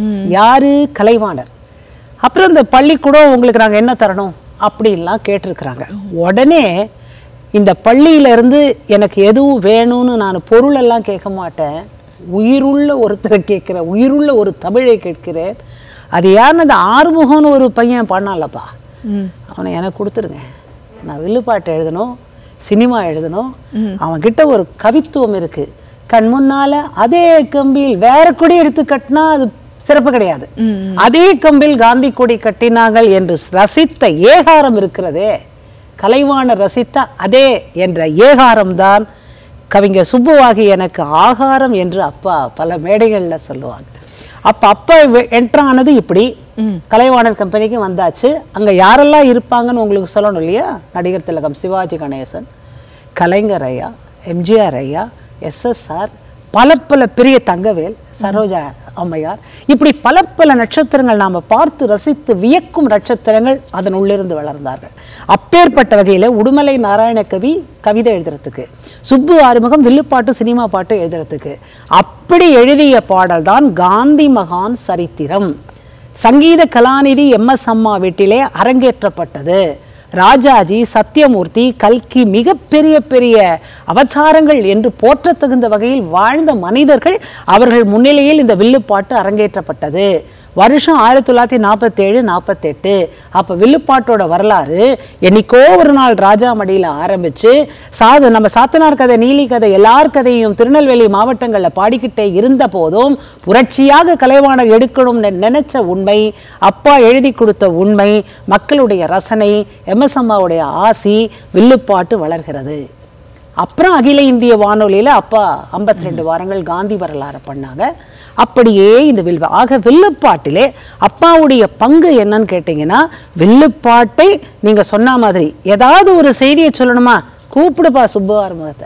யாரு கலைவாணர் அப்புறம் இந்த பள்ளிக்கூடம் உங்களுக்கு நாங்க என்ன தரணும் அப்படின்லாம் கேட்டிருக்கிறாங்க உடனே இந்த பள்ளியில இருந்து எனக்கு எதுவும் வேணும்னு நான் பொருள் எல்லாம் கேட்க மாட்டேன் உயிருள்ள ஒருத்தரை கேட்கிறேன் உயிருள்ள ஒரு தமிழை கேட்கிறேன் அது யாருன்னு அந்த ஆறுமுகம்னு ஒரு பையன் பாடினான்லப்பா அவனை எனக்கு கொடுத்துருங்க நான் வில்லுப்பாட்டு எழுதணும் சினிமா எழுதணும் அவன் கிட்ட ஒரு கவித்துவம் இருக்கு கண் முன்னால அதே கம்பியில் வேற கொடி எடுத்து கட்டினா அது சிறப்பு கிடையாது அதே கம்பில் காந்தி கொடி கட்டினாங்கள் என்று ரசித்த ஏகாரம் இருக்கிறதே கலைவாணர் ரசித்த அதே என்ற ஏகாரம் தான் கவிஞர் சுப்புவாகி எனக்கு ஆகாரம் என்று அப்பா பல மேடைகள்ல சொல்லுவாங்க அப்ப அப்பா என்ட்ரு ஆனது இப்படி கலைவாணர் கம்பெனிக்கு வந்தாச்சு அங்க யாரெல்லாம் இருப்பாங்கன்னு உங்களுக்கு சொல்லணும் இல்லையா நடிகர் திலகம் சிவாஜி கணேசன் கலைஞர் ஐயா எம்ஜிஆர் ஐயா எஸ்எஸ்ஆர் பல பல பெரிய தங்கவேல் சரோஜா அம்மையார் இப்படி பல பல நட்சத்திரங்கள் நாம பார்த்து ரசித்து வியக்கும் நட்சத்திரங்கள் அதன் உள்ளிருந்து வளர்ந்தார்கள் அப்பேற்பட்ட வகையில உடுமலை நாராயணகவி கவிதை எழுதுறதுக்கு சுப்பு ஆறுமுகம் வில்லுப்பாட்டு சினிமா பாட்டு எழுதுறதுக்கு அப்படி எழுதிய பாடல் தான் காந்தி மகான் சரித்திரம் சங்கீத கலாநிதி எம் எஸ் அம்மா வீட்டிலே அரங்கேற்றப்பட்டது ராஜாஜி சத்யமூர்த்தி கல்கி மிகப்பெரிய பெரிய அவதாரங்கள் என்று போற்றத் தகுந்த வகையில் வாழ்ந்த மனிதர்கள் அவர்கள் முன்னிலையில் இந்த வில்லுப்பாட்டு அரங்கேற்றப்பட்டது வருஷம் ஆயிரத்தி தொள்ளாயிரத்தி நாற்பத்தேழு நாற்பத்தெட்டு அப்போ வில்லுப்பாட்டோட வரலாறு என்னைக்கோ ஒரு நாள் ராஜா மடியில் ஆரம்பிச்சு சாது நம்ம சாத்தனார் கதை நீலி கதை எல்லார் கதையும் திருநெல்வேலி மாவட்டங்களில் பாடிக்கிட்டே இருந்த போதும் புரட்சியாக கலைவாணர் எடுக்கணும்னு நினைச்ச உண்மை அப்பா எழுதி கொடுத்த உண்மை மக்களுடைய ரசனை எம்எஸ் அம்மாவுடைய ஆசி வில்லுப்பாட்டு வளர்கிறது அப்புறம் அகில இந்திய வானொலியில அப்பா 52 ரெண்டு வாரங்கள் காந்தி வரலாறு பண்ணாங்க அப்படியே இந்த வில் ஆக வில்லுப்பாட்டிலே அப்பாவுடைய பங்கு என்னன்னு கேட்டிங்கன்னா வில்லுப்பாட்டை நீங்க சொன்ன மாதிரி ஏதாவது ஒரு செய்தியை சொல்லணுமா கூப்பிடுப்பா சுப்பு ஆறுமுகத்தை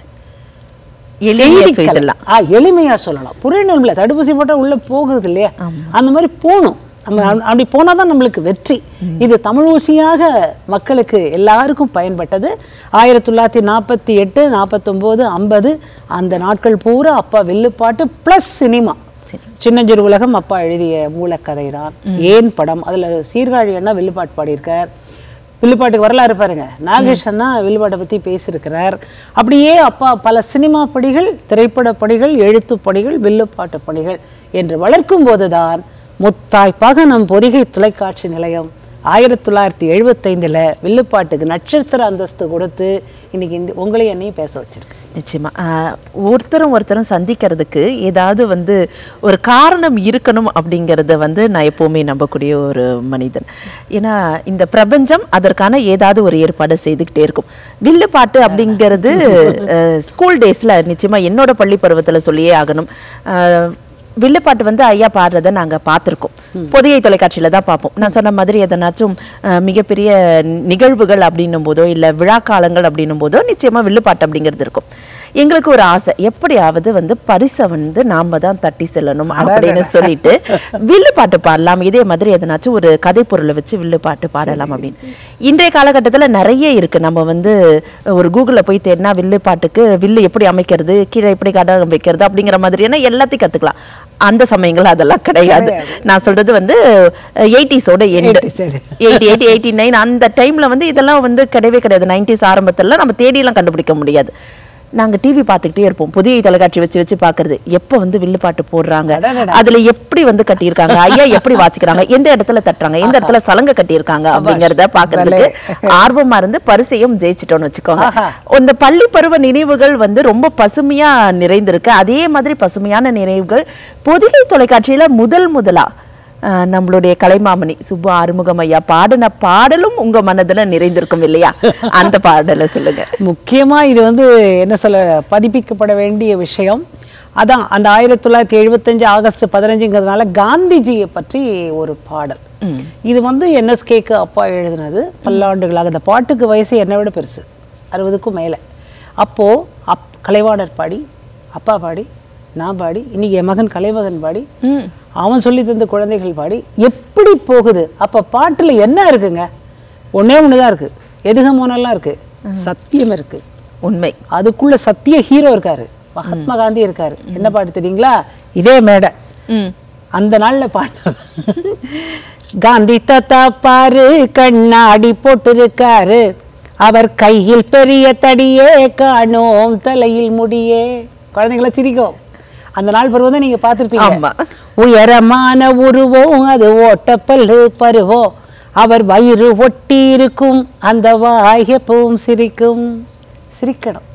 எளிமையா செய்திக்கலை. சொல்லலாம். ஆ எளிமையா சொல்லலாம் புரியணும்ல தடுப்பூசி போட்டா உள்ள போகுது இல்லையா அந்த மாதிரி போகணும் நம்ம அப்ப- அப்படி போனாதான் நம்மளுக்கு வெற்றி இது தமிழ் ஊசியாக மக்களுக்கு எல்லாருக்கும் பயன்பட்டது ஆயிரத்தி தொள்ளாயிரத்தி நாற்பத்தி எட்டு நாற்பத்தொம்போது ஐம்பது அந்த நாட்கள் பூரா அப்பா வில்லுப்பாட்டு ப்ளஸ் சினிமா சின்னஞ்சிறு உலகம் அப்பா எழுதிய மூலக்கதை தான் ஏன் படம் அதுல சீர்காழி அண்ணா வில்லுப்பாட்டு பாடியிருக்கார் வில்லுப்பாட்டுக்கு வரலாறு பாருங்க நாகேஷ் அண்ணா வில்லுப்பாட்டை பத்தி பேசியிருக்கிறார் அப்படியே அப்பா பல சினிமா பணிகள் திரைப்பட பணிகள் எழுத்து பணிகள் வில்லுப்பாட்டு பணிகள் என்று வளர்க்கும் போதுதான் முத்தாய்ப்பாக நம் பொதிகை தொலைக்காட்சி நிலையம் ஆயிரத்தி தொள்ளாயிரத்தி எழுபத்தைந்தில் வில்லுப்பாட்டுக்கு நட்சத்திர அந்தஸ்து கொடுத்து இன்னைக்கு இந்த உங்களையும் என்னையும் பேச வச்சிருக்கு நிச்சயமா ஆஹ், ஒருத்தரும் ஒருத்தரும் சந்திக்கிறதுக்கு ஏதாவது வந்து ஒரு காரணம் இருக்கணும் அப்படிங்கிறத வந்து நான் எப்பவுமே நம்பக்கூடிய ஒரு மனிதன் ஏன்னா இந்த பிரபஞ்சம் அதற்கான ஏதாவது ஒரு ஏற்பாடு செய்துக்கிட்டே இருக்கும் வில்லு பாட்டு அப்படிங்கிறது அஹ், ஸ்கூல் டேஸ்ல நிச்சயமா என்னோட பள்ளி பருவத்துல சொல்லியே ஆகணும் ஆஹ், வில்லுப்பாட்டு வந்து ஐயா பாடுறத நாங்க பார்த்திருக்கோம் பொதிகை தொலைக்காட்சியில தான் பார்ப்போம் நான் சொன்ன மாதிரி எதனாச்சும் அஹ், மிகப்பெரிய நிகழ்வுகள் அப்படின்னும் போதோ இல்ல விழா காலங்கள் அப்படின்னும் போதோ நிச்சயமா வில்லுப்பாட்டு அப்படிங்கிறது இருக்கும் எங்களுக்கு ஒரு ஆசை எப்படியாவது வந்து பரிசை வந்து நாம தான் தட்டி செல்லணும் அப்படின்னு சொல்லிட்டு வில்லு பாட்டு பாடலாம் இதே மாதிரி எதனாச்சும் ஒரு கதை பொருளை வச்சு வில்லு பாட்டு பாடலாம் அப்படின்னு இன்றைய காலகட்டத்துல நிறைய இருக்கு நம்ம வந்து ஒரு கூகுள்ல போய் தேடினா வில்லு பாட்டுக்கு வில்லு எப்படி அமைக்கிறது கீழே எப்படி கடகம் வைக்கிறது அப்படிங்கிற மாதிரியான எல்லாத்தையும் கத்துக்கலாம் அந்த சமயங்கள் அதெல்லாம் கிடையாது நான் சொல்றது வந்து எயிட்டிஸோட எண்டு 80s சரி. எயிட்டி எயிட்டி எயிட்டி நைன் அந்த டைம்ல வந்து இதெல்லாம் வந்து கிடையவே கிடையாது நைன்டிஸ் ஆரம்பத்துல நம்ம தேடியெல்லாம் கண்டுபிடிக்க முடியாது நாங்க டிவி பார்த்துக்கிட்டே இருப்போம் புதிய தொலைக்காட்சி வச்சு வச்சு பார்க்கிறது எப்ப வந்து வில்லு பாட்டு போடுறாங்க அதுல எப்படி வந்து கட்டியிருக்காங்க ஐயா எப்படி வாசிக்கிறாங்க எந்த இடத்துல தட்டுறாங்க எந்த இடத்துல சலங்க கட்டியிருக்காங்க அப்படிங்கறத பாக்குறதுக்கு ஆர்வமா இருந்து பரிசையும் ஜெயிச்சிட்டோம்னு வச்சுக்கோங்க இந்த பள்ளி பருவ நினைவுகள் வந்து ரொம்ப பசுமையா நிறைந்திருக்கு அதே மாதிரி பசுமையான நினைவுகள் பொதிகை தொலைக்காட்சியில முதல் முதலா ஆஹ் நம்மளுடைய கலைமாமணி சுப்பு ஆறுமுகம் ஐயா பாடின பாடலும் உங்க மனதுல நிறைந்திருக்கும் இல்லையா அந்த பாடலை சொல்லுங்க முக்கியமா இது வந்து என்ன சொல்ல பதிப்பிக்கப்பட வேண்டிய விஷயம் அதான் அந்த ஆயிரத்தி தொள்ளாயிரத்தி எழுபத்தஞ்சு ஆகஸ்ட் பதினஞ்சுங்கிறதுனால காந்திஜியை பற்றி ஒரு பாடல் இது வந்து என்எஸ்கேக்கு அப்பா எழுதினது பல்லாண்டுகளாக அந்த பாட்டுக்கு வயசு என்னை விட பெருசு அறுபதுக்கும் மேலே அப்போ அப் கலைவாணர் பாடி அப்பா பாடி நான் பாடி இன்னைக்கு என் மகன் கலைமகன் பாடி அவன் சொல்லி தந்த குழந்தைகள் பாடி எப்படி போகுது அப்ப பாட்டுல என்ன இருக்குங்க ஒண்ணே ஒண்ணுதான் இருக்கு எதுகமோனெல்லாம் இருக்கு சத்தியம் இருக்கு உண்மை அதுக்குள்ள சத்திய ஹீரோ இருக்காரு மகாத்மா காந்தி இருக்காரு என்ன பாட்டு தெரியுங்களா இதே மேடை ம் அந்த நாள்ல பாட்டு காந்தி தாத்தா பாரு கண்ணாடி போட்டிருக்காரு அவர் கையில் பெரிய தடியே காணோம் தலையில் முடியே குழந்தைங்கள சிரிக்கும் அந்த நாள் பருவம் தான் நீங்க ஆமா. பார்த்திருப்பீங்க உயரமான உருவம் அது ஓட்டப்பல்லு பருவம் அவர் வயிறு ஒட்டி இருக்கும் அந்த வாய் எப்பவும் சிரிக்கும் சிரிக்கணும்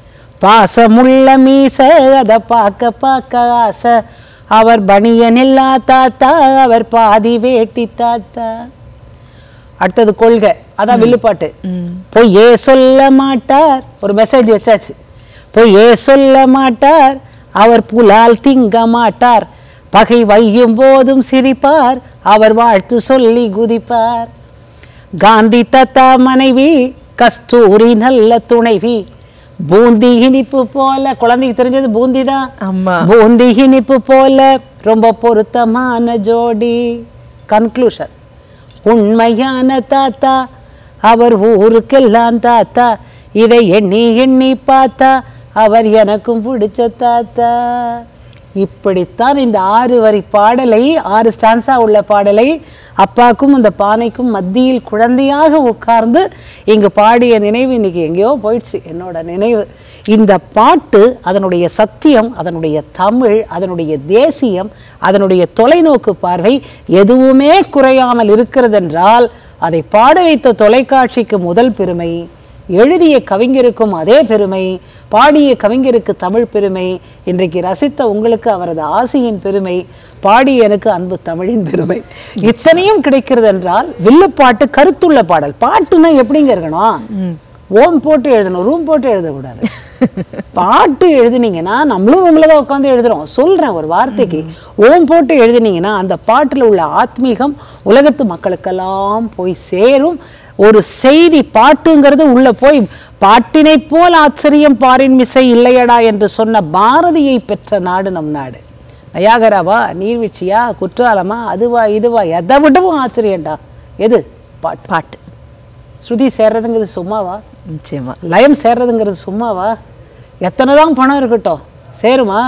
பாசமுள்ள மீச அதை பார்க்க பார்க்க ஆசை அவர் பனியன் இல்லா தாத்தா அவர் பாதி வேட்டி தாத்தா அடுத்தது கொள்கை அதான் வில்லுப்பாட்டு பொய்யே சொல்ல மாட்டார் ஒரு மெசேஜ் வச்சாச்சு பொய்யே சொல்ல மாட்டார் அவர் புலால் திங்க மாட்டார் பகை வையும் போதும் சிரிப்பார் அவர் வாழ்த்து சொல்லி குதிப்பார் காந்தி தத்தா மனைவி கஸ்தூரி நல்ல துணைவி பூந்தி இனிப்பு போல குழந்தைக்கு தெரிஞ்சது பூந்தி தான் ஆமா. பூந்தி இனிப்பு போல ரொம்ப பொருத்தமான ஜோடி கன்க்ளூஷன் உண்மையான தாத்தா அவர் ஊருக்கெல்லாம் தாத்தா இதை எண்ணி எண்ணி பார்த்தா அவர் எனக்கும் பிடிச்ச தாத்தா இப்படித்தான் இந்த ஆறு வரி பாடலை ஆறு ஸ்டான்ஸா உள்ள பாடலை அப்பாக்கும் அந்த பானைக்கும் மத்தியில் குழந்தையாக உட்கார்ந்து இங்கு பாடிய நினைவு இன்னைக்கு எங்கேயோ போயிடுச்சு என்னோட நினைவு இந்த பாட்டு அதனுடைய சத்தியம் அதனுடைய தமிழ் அதனுடைய தேசியம் அதனுடைய தொலைநோக்கு பார்வை எதுவுமே குறையாமல் இருக்கிறதென்றால் அதை பாட வைத்த தொலைக்காட்சிக்கு முதல் பெருமை எழுதிய கவிஞருக்கும் அதே பெருமை பாடிய கவிஞருக்கு தமிழ் பெருமை இன்றைக்கு ரசித்த உங்களுக்கு அவரது ஆசையின் பெருமை பாடிய எனக்கு அன்பு தமிழின் பெருமை இத்தனையும் கிடைக்கிறது என்றால் வில்லுப்பாட்டு கருத்துள்ள பாடல் பாட்டுன்னா எப்படிங்க இருக்கணும் ஓம் போட்டு எழுதணும் ரூம் போட்டு எழுதக்கூடாது பாட்டு எழுதுனீங்கன்னா நம்மளும் ரூம்ல தான் உட்காந்து எழுதுறோம் சொல்றேன் ஒரு வார்த்தைக்கு ஓம் போட்டு எழுதுனீங்கன்னா அந்த பாட்டுல உள்ள ஆத்மீகம் உலகத்து மக்களுக்கெல்லாம் போய் சேரும் ஒரு செய்தி பாட்டுங்கிறது உள்ள போய் பாட்டினை போல் ஆச்சரியம் பாரின் மிசை இல்லையடா என்று சொன்ன பாரதியை பெற்ற நாடு நம் நாடு நயாகராவா நீர்வீழ்ச்சியா குற்றாலமா அதுவா இதுவா எதை விடவும் ஆச்சரியம்டா எது பாட்டு பாட்டு ஸ்ருதி சேர்றதுங்கிறது சும்மாவா நிச்சயமா லயம் சேர்றதுங்கிறது சும்மாவா எத்தனை தான் பணம் இருக்கட்டும் சேருமா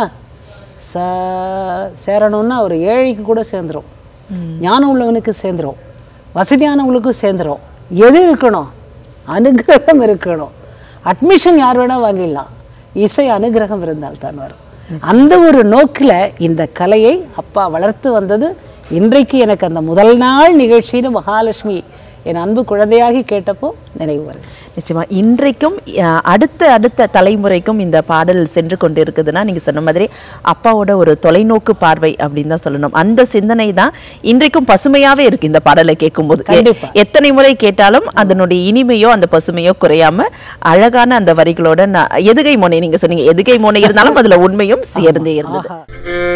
ச சேரணும்னா ஒரு ஏழைக்கு கூட சேர்ந்துரும் ஞானம் உள்ளவனுக்கு சேர்ந்துரும் வசதியானவங்களுக்கும் சேர்ந்துரும் எது இருக்கணும் அனுகிரகம் இருக்கணும் அட்மிஷன் யார் வேணா வாங்கிடலாம் இசை அனுகிரகம் இருந்தால் தான் வரும் அந்த ஒரு நோக்கில் இந்த கலையை அப்பா வளர்த்து வந்தது இன்றைக்கு எனக்கு அந்த முதல் நாள் நிகழ்ச்சின்னு மகாலட்சுமி என் அன்பு குழந்தையாகி கேட்டப்போ நினைவு வருது நிச்சயமா இன்றைக்கும் அஹ், அடுத்த அடுத்த தலைமுறைக்கும் இந்த பாடல் சென்று கொண்டு இருக்குதுன்னா நீங்க சொன்ன மாதிரி அப்பாவோட ஒரு தொலைநோக்கு பார்வை அப்படின்னு தான் சொல்லணும் அந்த சிந்தனை தான் இன்றைக்கும் பசுமையாவே இருக்கு இந்த பாடலை கேட்கும்போது எ- கண்டிப்பா. எத்தனை முறை கேட்டாலும் அதனுடைய இனிமையோ அந்த பசுமையோ குறையாம அழகான அந்த வரிகளோட நான் எதுகை மோனை நீங்க சொன்னீங்க எதுகை மோனை இருந்தாலும் அதுல உண்மையும் சேர்ந்தே இருந்தது ஆஹா.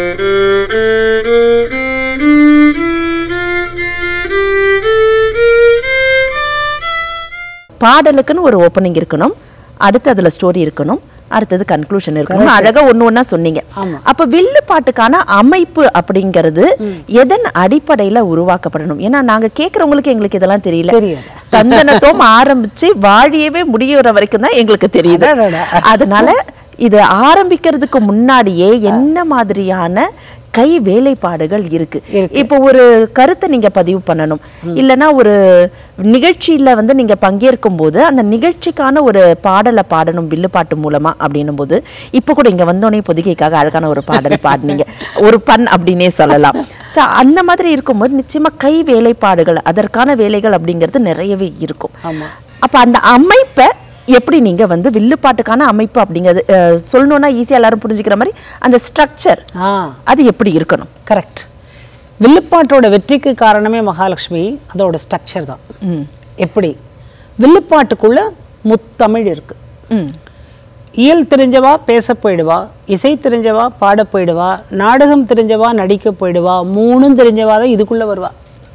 பாடலுக்குன்னு ஒரு ஓப்பனிங் இருக்கணும் அடுத்து அதுல ஸ்டோரி இருக்கணும் அடுத்தது கன்க்ளூஷன் இருக்கணும் அழகா ஒண்ணு ஒண்ணா சொன்னீங்க ஆமா. அப்ப வில்லு பாட்டுக்கான அமைப்பு அப்படிங்கிறது எதன் அடிப்படையில உருவாக்கப்படணும் ஏன்னா நாங்க கேக்குறவங்களுக்கு எங்களுக்கு இதெல்லாம் தெரியல தெரியாது. தந்தனத்தோம் ஆரம்பிச்சு வாழியவே முடியுற வரைக்கும் தான் எங்களுக்கு தெரியுது அடடடா. அதனால இது ஆரம்பிக்கிறதுக்கு முன்னாடியே என்ன மாதிரியான கை வேலைப்பாடுகள் இருக்கு இருக்கு. இப்போ ஒரு கருத்தை நீங்க பதிவு பண்ணணும் இல்லனா ஒரு நிகழ்ச்சியில வந்து நீங்க பங்கேற்கும் போது அந்த நிகழ்ச்சிக்கான ஒரு பாடலை பாடணும் வில்லு பாட்டு மூலமா அப்படின்னும் போது இப்போ கூட இங்க வந்தோடனே பொதிகைக்காக அழகான ஒரு பாடல் பாடினீங்க ஒரு பண் அப்படின்னே சொல்லலாம் So, அந்த மாதிரி இருக்கும்போது நிச்சயமா கை வேலைப்பாடுகள் அதற்கான வேலைகள் அப்படிங்கிறது நிறையவே இருக்கும் ஆமா. அப்ப அந்த அமைப்பை எப்படி நீங்க வந்து வில்லுப்பாட்டுக்கான அமைப்பு அப்படிங்கிறது அஹ், சொல்லணும்னா ஈஸியா எல்லாரும் புரிஞ்சுக்கிற மாதிரி அந்த ஸ்ட்ரக்சர் ஆ அது எப்படி இருக்கணும் கரெக்ட் வில்லுப்பாட்டோட வெற்றிக்கு காரணமே மகாலட்சுமி அதோட ஸ்ட்ரக்சர் தான் ம் எப்படி வில்லுப்பாட்டுக்குள்ள முத்தமிழ் இருக்கு ம் இயல் தெரிஞ்சவா பேச போயிடுவா இசை தெரிஞ்சவா பாட போயிடுவா நாடகம் தெரிஞ்சவா நடிக்க போயிடுவா மூணும் தெரிஞ்சவா தான் இதுக்குள்ள வருவா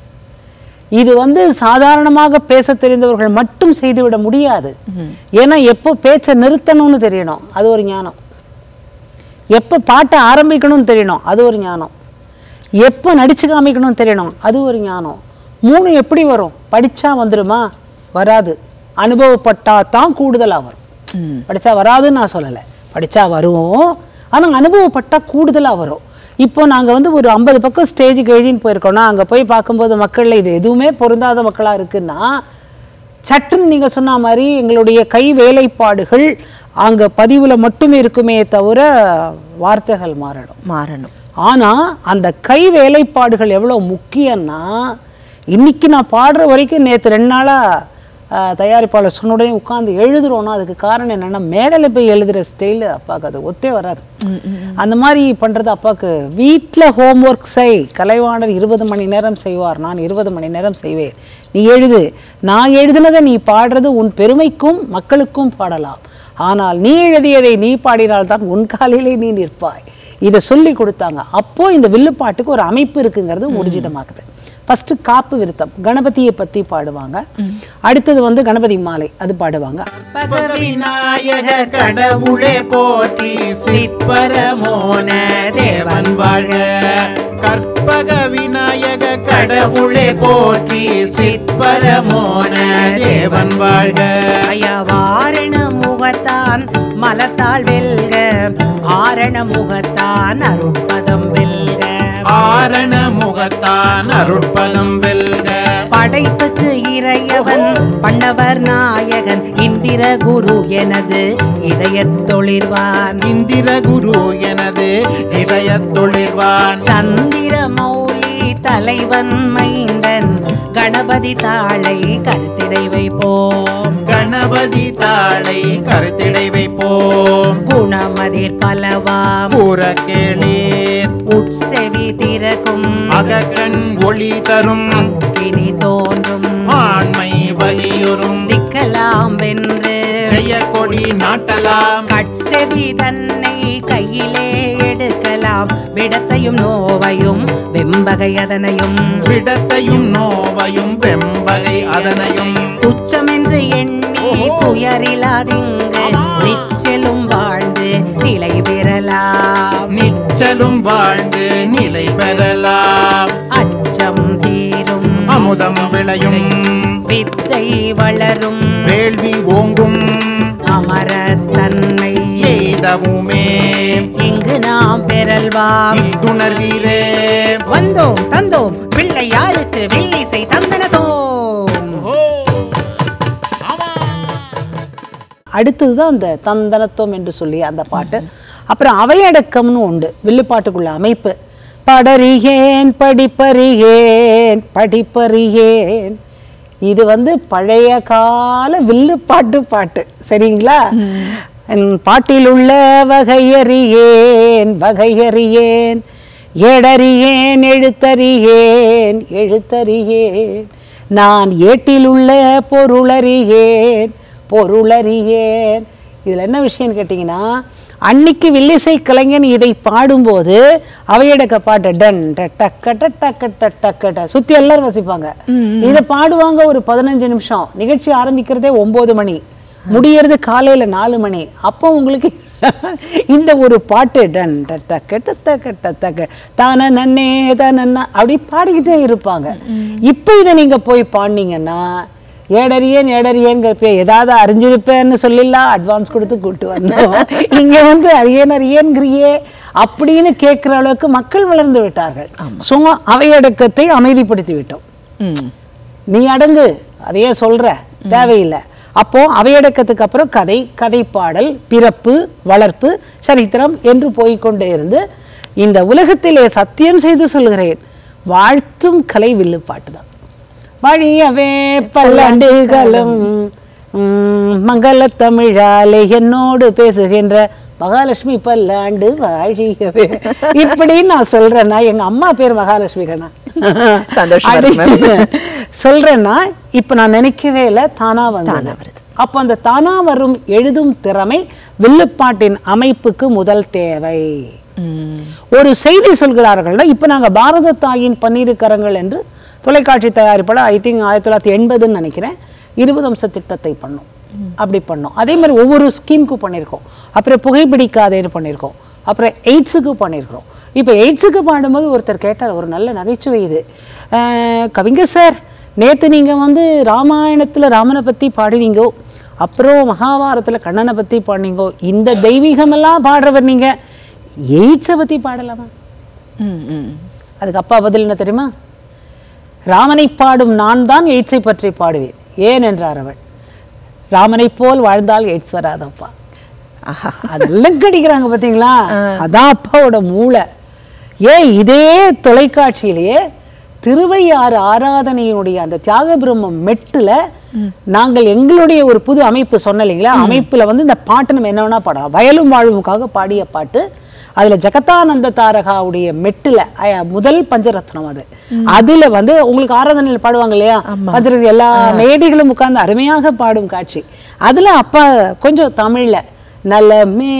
இது வந்து சாதாரணமாக பேச தெரிந்தவர்கள் மட்டும் செய்துவிட முடியாது ஏன்னா எப்போ பேச்சை நிறுத்தணும்னு தெரியணும் அது ஒரு ஞானம் எப்போ பாட்டை ஆரம்பிக்கணும்னு தெரியணும் அது ஒரு ஞானம் எப்போ நடிச்சு காமிக்கணும்னு தெரியணும் அது ஒரு ஞானம் மூணு எப்படி வரும் படிச்சா வந்துடுமா வராது அனுபவப்பட்டா தான் கூடுதலா வரும் படிச்சா வராதுன்னு நான் சொல்லலை படிச்சா வரும் ஆனா அனுபவப்பட்டா கூடுதலா வரும் இப்போ நாங்க வந்து ஒரு ஐம்பது பக்கம் ஸ்டேஜுக்கு எழுதின்னு போயிருக்கோம்னா அங்க போய் பார்க்கும்போது மக்கள்ல இது எதுவுமே பொருந்தாத மக்களா இருக்குன்னா சட்டுன்னு நீங்க சொன்ன மாதிரி எங்களுடைய கை வேலைப்பாடுகள் அங்க பதிவுல மட்டுமே இருக்குமே தவிர வார்த்தைகள் மாறணும் மாறணும் ஆனா அந்த கை வேலைப்பாடுகள் எவ்வளவு முக்கியம்னா இன்னைக்கு நான் பாடுற வரைக்கும் நேத்து ரெண்டு நாளா ஆஹ், தயாரிப்பாளர் சொன்ன உடனே உட்காந்து எழுதுறோம்னா அதுக்கு காரணம் என்னன்னா மேடையில் போய் எழுதுற ஸ்டைல் அப்பாவுக்கு அது ஒத்தே வராது அந்த மாதிரி பண்றது அப்பாவுக்கு வீட்டில் ஹோம்ஒர்க் செய் கலைவாணர் இருபது மணி நேரம் செய்வார் நான் இருபது மணி நேரம் செய்வேன் நீ எழுது நான் எழுதுனதை நீ பாடுறது உன் பெருமைக்கும் மக்களுக்கும் பாடலாம் ஆனால் நீ எழுதியதை நீ பாடினால்தான் உன் காலிலே நீ நிற்பாய் இதை சொல்லி கொடுத்தாங்க அப்போ இந்த வில்லுப்பாட்டுக்கு ஒரு அமைப்பு இருக்குங்கிறது ஊர்ஜிதமாக்குது ஃபர்ஸ்ட் காப்பு விருத்தம் கணபதியை பத்தி பாடுவாங்க அடுத்தது வந்து கணபதி மாலை அது பாடுவாங்க கற்பக விநாயக கடவுளே போற்றி சிற்பரமோன தேவன் வாழ கற்பக விநாயக கடவுளே போற்றி சிற்பரமோன தேவன் வாழ்க ஐயா வாரண முகத்தான் மலத்தால் வெல்க ஆரண முகத்தான் அருட்பதம் வெல்க ஆரண முகத்தான் அருட்பதம் வெல்க படைப்புக்கு இறையவன் பண்ணவர் நாயகன் இந்திர குரு எனது இதயத் தொழிர்வான் இந்திர குரு எனது இதய தொழில்வான் சந்திர மௌலி தலைவன் மைந்தன் கணபதி தாளை கருத்திடை வைப்போம் கணபதி தாளை கருத்திடை வைப்போம் குணமதிர் பலவாம் கூற கேளீர் உட்செவி திறக்கும் அகக்கண் ஒளி தரும் அக்கினி தோன்றும் ஆண்மை வலியுறும் திக்கலாம் வென்று ஜெய கொடி நாட்டலாம் கட்செவி தன்னை கையிலே எடுக்கலாம் விடத்தையும் நோவையும் வெம்பகை அதனையும் விடத்தையும் நோவையும் வெம்பகை அதனையும் துச்சமென்று எண்ணி துயரிலாதிங்கு நிச்சலும் வாழ்ந்து நிலை பெறலாம் நிச்சலும் வாழ்ந்து நிலை பெறலாம் அச்சம் தீரும் அமுதம் விளையும் வித்தை வளரும் வேள்வி ஓங்கும் அமர தன்மை எய்தவுமே இங்கு நாம் பெறல்வாம் இத்துணர்வீரே வந்தோம் தந்தோம் பிள்ளையாருக்கு வில்லிசை தந்தனதோம் அடுத்தது தான் அந்த தந்தனத்துவம் என்று சொல்லி அந்த பாட்டு அப்புறம் அவையடக்கம்னு உண்டு வில்லுப்பாட்டுக்குள்ள அமைப்பு படறியேன் படிப்பறியேன் படிப்பறியேன் இது வந்து பழைய கால வில்லு பாட்டு பாட்டு சரிங்களா என் பாட்டில் உள்ள வகையறியேன் வகையறியேன் ஏடறியேன் எழுத்தறியேன் எழுத்தறியேன் நான் ஏட்டில் உள்ள பொருளறியேன் பொருளறியேன் இதுல என்ன விஷயம்னு கேட்டிங்கன்னா அன்னைக்கு வில்லிசை கலைஞன் இதை பாடும்போது அவையடக்க பாட்டு டன் டக்க டக்க டக்க சுத்தி எல்லாரும் வசிப்பாங்க இதை பாடுவாங்க ஒரு பதினஞ்சு நிமிஷம் நிகழ்ச்சி ஆரம்பிக்கிறதே ஒன்பது மணி முடியறது காலையில நாலு மணி அப்போ உங்களுக்கு இந்த ஒரு பாட்டு டன் டக்க டக்க டக்க தான நன்னே தானன்னா அப்படி பாடிக்கிட்டே இருப்பாங்க இப்போ இதை நீங்க போய் பாடினீங்கன்னா ஏடறியேன் ஏடறியேங்கிறப்ப ஏதாவது அறிஞ்சிருப்பேன்னு சொல்லிடலாம் அட்வான்ஸ் கொடுத்து கூட்டு வந்தோம் இங்க வந்து அரியேன் அரியேன்கிறியே அப்படின்னு கேட்குற அளவுக்கு மக்கள் வளர்ந்து விட்டார்கள் ஸோ அவையடக்கத்தை அமைதிப்படுத்தி விட்டோம் ம் நீ அடங்கு அதையே சொல்ற தேவையில்லை அப்போ அவையடக்கத்துக்கு அப்புறம் கதை கதை பாடல் பிறப்பு வளர்ப்பு சரித்திரம் என்று போய்க்கொண்டே இருந்து இந்த உலகத்திலே சத்தியம் செய்து சொல்கிறேன் வாழ்த்தும் கலை வில்லு பாட்டு தான் வழியவே பல்லாண்டுகளும் உம், மங்கள தமிழாலே என்னோடு பேசுகின்ற மகாலட்சுமி பல்லாண்டு வாழியவே இப்படி நான் சொல்றேன்னா எங்க அம்மா பேர் மகாலட்சுமி கண்ணா சந்தோஷமா இருக்கு, ma'am. அப்படி சொல்றேன்னா இப்ப நான் நினைக்கவே இல்லை தானா வந்து தானா வருது. அப்ப அந்த தானா வரும் எழுதும் திறமை வில்லுப்பாட்டின் அமைப்புக்கு முதல் தேவை ம் ஒரு செய்தி சொல்கிறார்கள்னா இப்ப நாங்க பாரத தாயின் பன்னிரு கரங்கள் என்று தொலைக்காட்சி தயாரிப்பாளர் ஐ திங்க் ஆயிரத்தி தொள்ளாயிரத்தி எண்பதுன்னு நினைக்கிறேன் இருபது அம்ச திட்டத்தை பண்ணோம் அப்படி பண்ணோம் அதே மாதிரி ஒவ்வொரு ஸ்கீமுக்கும் பண்ணியிருக்கோம் அப்புறம் புகைப்பிடிக்காதேன்னு பண்ணியிருக்கோம் அப்புறம் எய்ட்ஸுக்கு பண்ணியிருக்கிறோம் இப்போ எய்ட்ஸுக்கு பாடும்போது ஒருத்தர் கேட்டார் ஒரு நல்ல நகைச்சுவை இது அஹ், கவிஞர் சார் நேற்று நீங்கள் வந்து ராமாயணத்தில் ராமனை பற்றி பாடுவீங்கோ அப்புறம் மகாபாரத்தில் கண்ணனை பற்றி பாடுனீங்கோ இந்த தெய்வீகமெல்லாம் பாடுறவர் நீங்கள் எய்ட்ஸை பற்றி பாடலாமா ம் ம் அதுக்கு அப்பா பதில் என்ன தெரியுமா ராமனை பாடும் நான் தான் எய்ட்ஸை பற்றி பாடுவேன் ஏன் என்றார் அவள் ராமனைப் போல் வாழ்ந்தால் எய்ட்ஸ் வராதப்பா ஆஹா அதெல்லாம் கிடைக்கிறாங்க பாத்தீங்களா அதான் அப்பாவோட மூளை ஏன் இதே தொலைக்காட்சியிலேயே திருவையாறு ஆராதனையினுடைய அந்த தியாக பிரம்மம் மெட்டுல நாங்கள் எங்களுடைய ஒரு புது அமைப்பு சொன்ன இல்லைங்களா அமைப்புல வந்து இந்த பாட்டு நம்ம என்ன வேணா பாடலாம் வயலும் வாழ்வுக்காக பாடிய பாட்டு அதுல ஜெகதானந்த தாரகாவுடைய மெட்டுல அஹ், முதல் பஞ்சரத்னம் அது அதுல வந்து உங்களுக்கு ஆராதனையில பாடுவாங்க இல்லையா பஞ்சரத்னம் எல்லா மேதைகளும் உட்கார்ந்து அருமையாக பாடும் காட்சி அதுல அப்பா கொஞ்சம் தமிழ்ல நலமே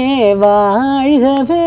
வாழ்கவே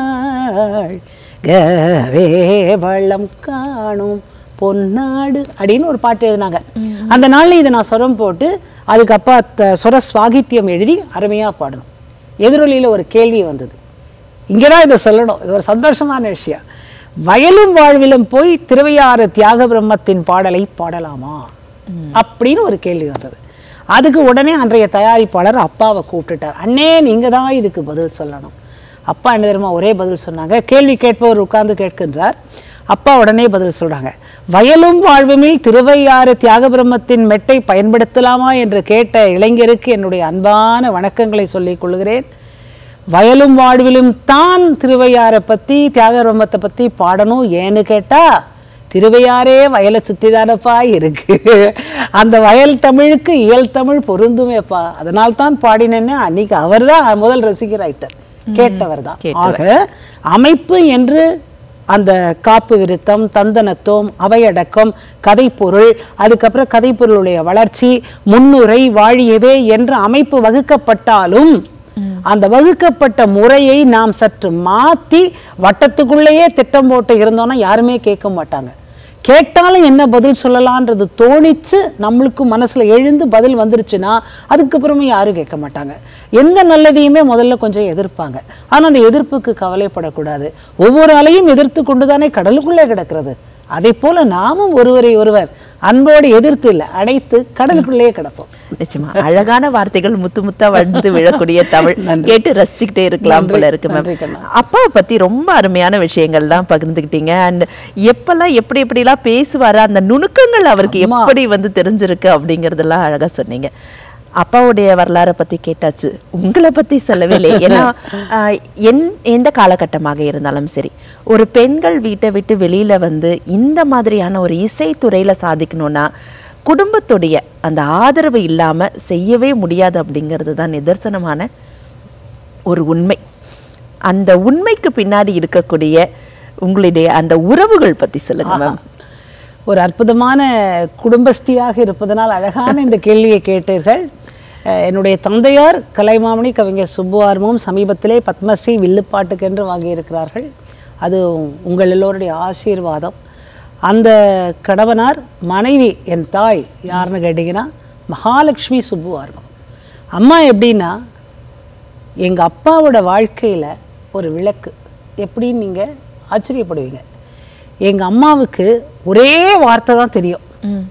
வாழ்கவே வளம் காணும் பொன்னாடு அப்படின்னு ஒரு பாட்டு எழுதினாங்க அந்த நாள்ல இதை நான் சுரம் போட்டு அதுக்கு அப்பா த- சுர சுவாகித்யம் எழுதி அருமையா பாடணும் எதிரொலியில ஒரு கேள்வி வந்தது இங்கதான் இதை சொல்லணும் இது ஒரு சந்தோஷமான விஷயம் வயலும் வாழ்விலும் போய் திருவையாறு தியாக பிரம்மத்தின் பாடலை பாடலாமா அப்படின்னு ஒரு கேள்வி வந்தது அதுக்கு உடனே அன்றைய தயாரிப்பாளர் அப்பாவை கூப்பிட்டுட்டார் அண்ணே நீங்க தான் இதுக்கு பதில் சொல்லணும் அப்பா என்ன தெரியுமா ஒரே பதில் சொன்னாங்க கேள்வி கேட்பவர் உட்கார்ந்து கேட்கின்றார் அப்பா உடனே பதில் சொல்றாங்க வயலும் வாழ்வுமில் திருவையாறு தியாக பிரம்மத்தின் மெட்டை பயன்படுத்தலாமா என்று கேட்ட இளைஞருக்கு என்னுடைய அன்பான வணக்கங்களை சொல்லிக் கொள்கிறேன் வயலும் வாழ்விலும் தான் திருவையாரை பத்தி தியாக பிரம்மத்தை பத்தி பாடணும் ஏன்னு கேட்டா திருவையாரே வயலை சுத்தி தானப்பா இருக்கு அந்த வயல் தமிழுக்கு இயல் தமிழ் பொருந்துமேப்பா அதனால் தான் பாடினேன்னு அன்னைக்கு அவர்தான் முதல் ரசிகர் ஆயிட்டார் கேட்டவர் தான் ஆக அமைப்பு என்று அந்த காப்பு விருத்தம் தந்தனத்துவம் அவையடக்கம் கதைப்பொருள் அதுக்கப்புறம் கதைப்பொருளுடைய வளர்ச்சி முன்னுரை வாழியவே என்ற அமைப்பு வகுக்கப்பட்டாலும் அந்த வகுக்கப்பட்ட முறையை நாம் சற்று மாத்தி வட்டத்துக்குள்ளேயே திட்டம் போட்டு இருந்தோம்னா யாருமே கேட்க மாட்டாங்க கேட்டாலும் என்ன பதில் சொல்லலான்றது தோணிச்சு நம்மளுக்கு மனசுல எழுந்து பதில் வந்துருச்சுன்னா அதுக்கப்புறமே யாரும் கேட்க மாட்டாங்க எந்த நல்லதையுமே முதல்ல கொஞ்சம் எதிர்ப்பாங்க ஆனா அந்த எதிர்ப்புக்கு கவலைப்படக்கூடாது ஒவ்வொரு அலையும் எதிர்த்து கொண்டுதானே கடலுக்குள்ளே கிடக்கிறது அதை போல நாமும் ஒருவரை ஒருவர் அன்போடு எதிர்த்து இல்லை அடைத்து கடலுக்குள்ளேயே கிடப்போம் நிச்சயமா அழகான வார்த்தைகள் முத்து முத்தா வந்து விழக்கூடிய தமிழ் கேட்டு ரசிச்சுக்கிட்டே இருக்கலாம் நன்றி, போல இருக்கு நன்றி மேம் கண்ணா. அப்பாவை பத்தி ரொம்ப அருமையான விஷயங்கள்லாம் பகிர்ந்துக்கிட்டீங்க அண்ட் எப்பெல்லாம் எப்படி எப்படிலாம் பேசுவாரு அந்த நுணுக்கங்கள் அவருக்கு அம்மா. எப்படி வந்து தெரிஞ்சிருக்கு அப்படிங்கறதெல்லாம் அழகா சொன்னீங்க அப்பாவுடைய வரலாறை பத்தி கேட்டாச்சு உங்களை பத்தி சொல்லவே இல்லை ஏன்னா ஆஹ், என் எந்த காலகட்டமாக இருந்தாலும் சரி ஒரு பெண்கள் வீட்டை விட்டு வெளியில வந்து இந்த மாதிரியான ஒரு இசைத்துறையில சாதிக்கணும்னா குடும்பத்துடைய அந்த ஆதரவு இல்லாம செய்யவே முடியாது அப்படிங்கிறது தான் நிதர்சனமான ஒரு உண்மை அந்த உண்மைக்கு பின்னாடி இருக்கக்கூடிய உங்களுடைய அந்த உறவுகள் பத்தி சொல்லுங்க மேம் ஒரு அற்புதமான குடும்பஸ்தியாக இருப்பதனால் அழகான இந்த கேள்வியை கேட்டீர்கள் அஹ் என்னுடைய தந்தையார் கலைமாமணி கவிஞர் சுப்புவார்மும் சமீபத்திலே பத்மஸ்ரீ வில்லுப்பாட்டுக்கென்று வாங்கியிருக்கிறார்கள் அது உங்கள் எல்லோருடைய ஆசீர்வாதம் அந்த கணவனார் மனைவி என் தாய் யாருன்னு கேட்டிங்கன்னா மகாலட்சுமி சுப்புவார்மம் அம்மா எப்படின்னா எங்கள் அப்பாவோட வாழ்க்கையில் ஒரு விளக்கு எப்படின்னு நீங்கள் ஆச்சரியப்படுவீங்க எங்கள் அம்மாவுக்கு ஒரே வார்த்தை தான் தெரியும்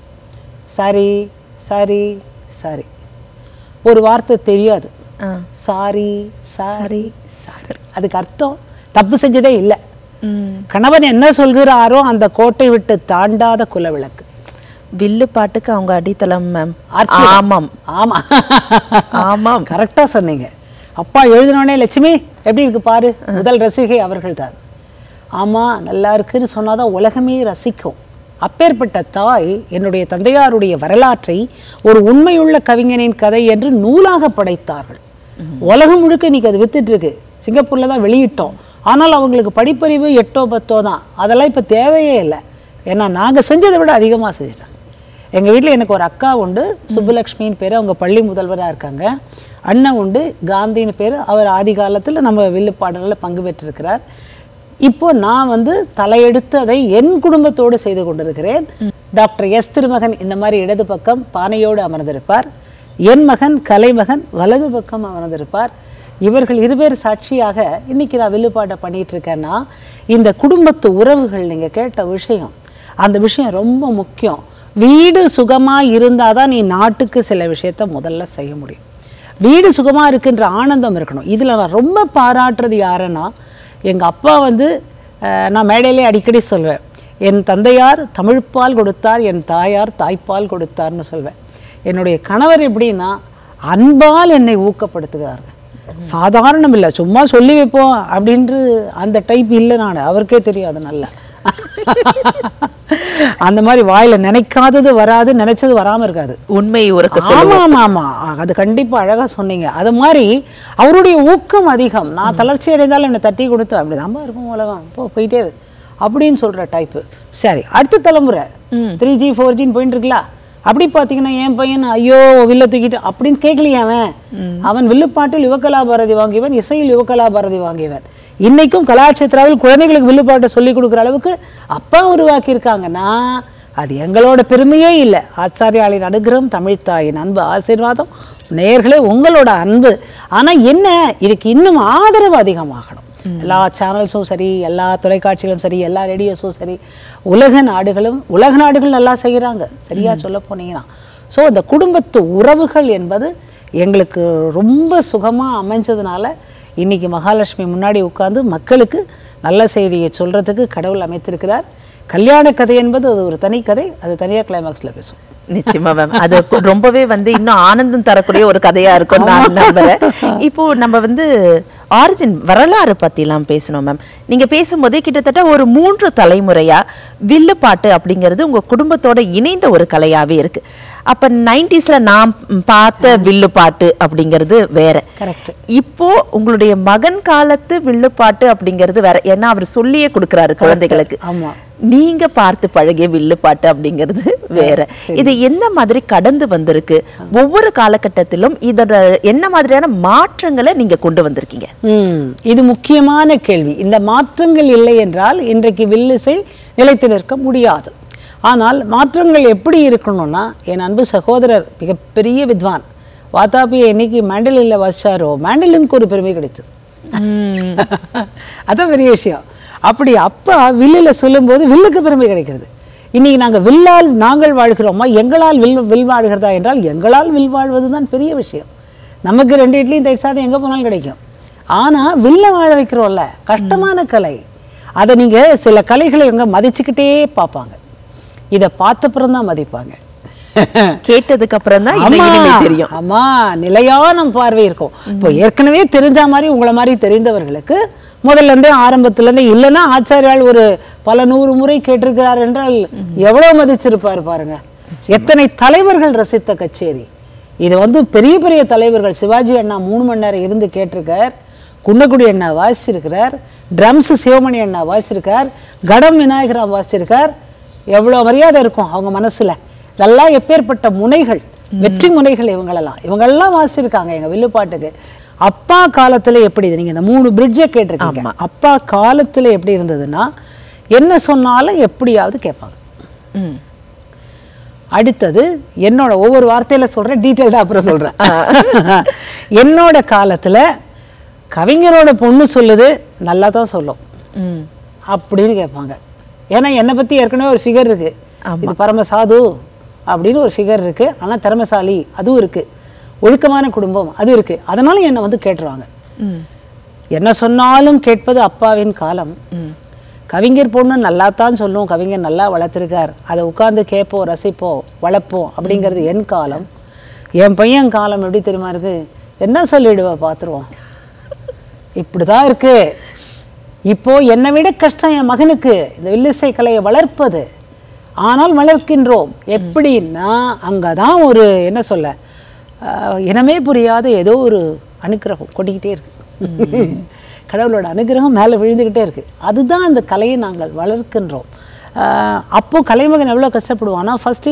சரி சரி சரி ஒரு வார்த்தை தெரியாது ஆ. சாரி சாரி சாரி அதுக்கு அர்த்தம் தப்பு செஞ்சதே இல்லை கணவன் என்ன சொல்கிறாரோ அந்த கோட்டை விட்டு தாண்டாத குலவிளக்கு வில்லு பாட்டுக்கு அவங்க அடித்தளம் மேம் அற்புதம். ஆமாம் ஆமா ஆமாம். கரெக்டா சொன்னீங்க அப்பா எழுதினோடனே லட்சுமி எப்படி இருக்கு பாரு முதல் ரசிகை அவர்கள் தான் ஆமா நல்லா இருக்குன்னு சொன்னாதான் உலகமே ரசிக்கும் அப்பேற்பட்ட தாய் என்னுடைய தந்தையாருடைய வரலாற்றை ஒரு உண்மையுள்ள கவிஞனின் கதை என்று நூலாக படைத்தார்கள் உலகம் முழுக்க இன்னைக்கு அது வித்துட்டு இருக்கு சிங்கப்பூர்ல தான் வெளியிட்டோம் ஆனால் அவங்களுக்கு படிப்பறிவு எட்டோ பத்தோ தான் அதெல்லாம் இப்போ தேவையே இல்லை ஏன்னா நாங்க செஞ்சதை விட அதிகமாக செஞ்சுட்டாங்க எங்கள் வீட்டில் எனக்கு ஒரு அக்கா உண்டு சுப்புலக்ஷ்மின்னு பேர் அவங்க பள்ளி முதல்வராக இருக்காங்க அண்ணன் உண்டு காந்தின்னு பேர் அவர் ஆதி காலத்தில் நம்ம வில்லு பாடல்களில் பங்கு பெற்றிருக்கிறார் இப்போ நான் வந்து தலையெடுத்து அதை என் குடும்பத்தோடு செய்து கொண்டிருக்கிறேன் டாக்டர் எஸ் திருமகன் இந்த மாதிரி இடது பக்கம் பானையோடு அமர்ந்திருப்பார் என் மகன் கலைமகன் வலது பக்கம் அமர்ந்திருப்பார் இவர்கள் இருவேறு சாட்சியாக இன்னைக்கு நான் வில்லுப்பாட்டை பண்ணிட்டு இருக்கேன்னா இந்த குடும்பத்து உறவுகள் நீங்கள் கேட்ட விஷயம் அந்த விஷயம் ரொம்ப முக்கியம் வீடு சுகமா இருந்தாதான் நீ நாட்டுக்கு சில விஷயத்த முதல்ல செய்ய முடியும் வீடு சுகமா இருக்குன்ற ஆனந்தம் இருக்கணும் இதுல நான் ரொம்ப பாராட்டுறது யாருன்னா எங்க அப்பா வந்து அஹ், நான் மேடையிலே அடிக்கடி சொல்வேன் என் தந்தையார் தமிழ்ப்பால் கொடுத்தார் என் தாயார் தாய்ப்பால் கொடுத்தார்னு சொல்வேன் என்னுடைய கணவர் எப்படின்னா அன்பால் என்னை ஊக்கப்படுத்துகிறார்கள் சாதாரணம் இல்லை சும்மா சொல்லி வைப்போம் அப்படின்று அந்த டைப் இல்லை நான் அவருக்கே தெரியாது நல்லா அந்த மாதிரி வாயில நினைக்காதது வராது நினைச்சது வராம இருக்காது உண்மை உறக்க ஆமா ஆமா ஆமா அது கண்டிப்பா அழகா சொன்னீங்க அது மாதிரி அவருடைய ஊக்கம் அதிகம் நான் தளர்ச்சி அடைந்தாலும் என்னை தட்டி கொடுத்து அப்படிதாம்மா இருக்கும் உலகம் போ போயிட்டே இரு அப்படின்னு சொல்ற டைப்பு சரி அடுத்த தலைமுறை த்ரீ ஜி ஃபோர் ஜின்னு போயிட்டு இருக்கலாம் அப்படி பார்த்தீங்கன்னா என் பையன் ஐயோ வில்ல தூக்கிட்டு அப்படின்னு கேட்கலையே அவன் அவன் வில்லுப்பாட்டில் யுவகலா பாரதி வாங்கியவன் இசையில் யுவகலா பாரதி வாங்கியவன் இன்னைக்கும் கலாட்சேத்ராவில் குழந்தைகளுக்கு வில்லுப்பாட்டை சொல்லி கொடுக்குற அளவுக்கு அப்பா உருவாக்கி இருக்காங்கன்னா அது எங்களோட பெருமையே இல்லை ஆச்சாரியாளின் அனுகிரகம் தமிழ்த்தாயின் அன்பு ஆசீர்வாதம் நேயர்களே உங்களோட அன்பு ஆனா என்ன இதுக்கு இன்னும் ஆதரவு அதிகமாகணும் எல்லா சேனல்ஸும் சரி எல்லா தொலைக்காட்சிகளும் சரி எல்லா ரேடியோஸும் சரி உலக நாடுகளும் உலக நாடுகள் நல்லா செய்கிறாங்க சரியா சொல்ல போனீங்கன்னா ஸோ இந்த குடும்பத்து உறவுகள் என்பது எங்களுக்கு ரொம்ப சுகமா அமைஞ்சதுனால இன்னைக்கு மகாலட்சுமி முன்னாடி உட்கார்ந்து மக்களுக்கு நல்ல செய்தியை சொல்றதுக்கு கடவுள் அமைத்திருக்கிறார் கல்யாண கதை என்பது அது ஒரு தனி கதை அது தனியாக கிளைமாக்ஸில் பேசும் நிச்சயமா மேம் அது கு- ரொம்பவே வந்து இன்னும் ஆனந்தம் தரக்கூடிய ஒரு கதையா இருக்கும் நான் நம்புறேன் இப்போ நம்ம வந்து ஆரிஜின் வரலாறு பத்தி எல்லாம் பேசணும் மேம் நீங்க பேசும்போதே கிட்டத்தட்ட ஒரு மூன்று தலைமுறையா வில்லுப்பாட்டு அப்படிங்கிறது உங்க குடும்பத்தோட இணைந்த ஒரு கலையாவே இருக்கு அப்ப நைன்டிஸ்ல நான் பார்த்த வில்லுப்பாட்டு அப்படிங்கிறது வேற கரெக்ட் இப்போ உங்களுடைய மகன் காலத்து வில்லுப்பாட்டு அப்படிங்கிறது வேற ஏன்னா அவர் சொல்லியே கொடுக்கறாரு குழந்தைகளுக்கு ஆமா. நீங்க பார்த்து பழகிய வில்லுப்பாட்டு அப்படிங்கிறது வேற இது என்ன மாதிரி கடந்து வந்திருக்கு ஒவ்வொரு காலகட்டத்திலும் இதோட என்ன மாதிரியான மாற்றங்களை நீங்க கொண்டு வந்திருக்கீங்க ம் இது முக்கியமான கேள்வி இந்த மாற்றங்கள் இல்லை என்றால் இன்றைக்கு வில்லிசை நிலைத்து நிற்க முடியாது ஆனால் மாற்றங்கள் எப்படி இருக்கணும்னா என் அன்பு சகோதரர் மிகப்பெரிய வித்வான் வாத்தாபியை என்னைக்கு மேண்டலினில் வச்சாரோ மேண்டலினுக்கு ஒரு பெருமை கிடைத்தது அதான் பெரிய விஷயம் அப்படி அப்பா வில்லில் சொல்லும்போது வில்லுக்கு பெருமை கிடைக்கிறது இன்னைக்கு நாங்கள் வில்லால் நாங்கள் வாழ்கிறோமா எங்களால் வில் வில் வாழ்கிறதா என்றால் எங்களால் வில் வாழ்வது தான் பெரிய விஷயம் நமக்கு ரெண்டு இட்லியும் தயிர் சாதம் எங்கே போனாலும் கிடைக்கும் ஆனால் வில்ல வாழ வைக்கிறோம்ல கஷ்டமான கலை அதை நீங்கள் சில கலைகளை இவங்க மதிச்சுக்கிட்டே பார்ப்பாங்க இதை பார்த்தப்புறம் தான் மதிப்பாங்க கேட்டதுக்கு அப்புறம் தான் இந்த ஆமா, இனிமை தெரியும் ஆமா நிலையான பார்வை இருக்கும் இப்போ ஏற்கனவே தெரிஞ்ச மாதிரி உங்களை மாதிரி தெரிந்தவர்களுக்கு முதல்ல இருந்தே ஆரம்பத்துல இருந்தே இல்லைன்னா ஆச்சாரியால் ஒரு பல நூறு முறை கேட்டிருக்கிறார் என்றால் எவ்வளவு மதிச்சிருப்பார் பாருங்க எத்தனை தலைவர்கள் ரசித்த கச்சேரி இது வந்து பெரிய பெரிய தலைவர்கள் சிவாஜி அண்ணா மூணு மணி நேரம் இருந்து கேட்டிருக்கார் குன்னக்குடி அண்ணா வாசிச்சிருக்கிறார் ட்ரம்ஸ் சிவமணி அண்ணா வாசிச்சிருக்கார் கடம் விநாயகரா வாசிச்சிருக்கார் எவ்வளோ மரியாதை இருக்கும் அவங்க மனசுல இதெல்லாம் எப்பேற்பட்ட முனைகள் வெற்றி முனைகள் இவங்களெல்லாம் இவங்கெல்லாம் வாசிச்சிருக்காங்க எங்க வில்லுப்பாட்டுக்கு அப்பா காலத்துல எப்படி இது? நீங்க இந்த மூணு பிரிட்ஜை கேட்டிருக்கீங்க அப்பா காலத்துல எப்படி இருந்ததுன்னா என்ன சொன்னாலும் எப்படியாவது கேட்பாங்க ம். அடுத்தது என்னோட ஒவ்வொரு வார்த்தையில சொல்றேன் டீட்டெயில்டாக அப்புறம் சொல்றேன் என்னோட காலத்துல கவிஞரோட பொண்ணு சொல்லுது நல்லா தான் சொல்லும் ம். அப்படின்னு கேட்பாங்க ஏன்னா என்னை பத்தி ஏற்கனவே ஒரு ஃபிகர் இருக்கு இது பரமசாது அப்படின்னு ஒரு ஃபிகர் இருக்கு ஆனா திறமைசாலி அதுவும் இருக்கு ஒழுக்கமான குடும்பம் அது இருக்கு அதனால என்னை வந்து கேட்டுருவாங்க ம். என்ன சொன்னாலும் கேட்பது அப்பாவின் காலம் கவிஞர் பொண்ணு நல்லா தான் சொல்லும் கவிஞர் நல்லா வளர்த்துருக்கார் அதை உட்கார்ந்து கேட்போம் ரசிப்போம் வளர்ப்போம் அப்படிங்கிறது என் காலம் என் பையன் காலம் எப்படி தெரியுமா இருக்கு என்ன சொல்லிடுவ பார்த்துருவோம் இப்படிதான் இருக்கு இப்போ என்னை விட கஷ்டம் என் மகனுக்கு இந்த வில்லிசை கலையை வளர்ப்பது ஆனால் வளர்க்கின்றோம் எப்படின்னா அங்கதான் ஒரு என்ன சொல்ல ஆஹ், இனமே புரியாத ஏதோ ஒரு அனுக்கிரகம் கொட்டிக்கிட்டே இருக்கு கடவுளோட அனுகிரகம் மேலே விழுந்துக்கிட்டே இருக்கு அதுதான் அந்த கலையை நாங்கள் வளர்க்கின்றோம் ஆஹ், அப்போ கலைமகன் எவ்வளோ கஷ்டப்படுவான்னா first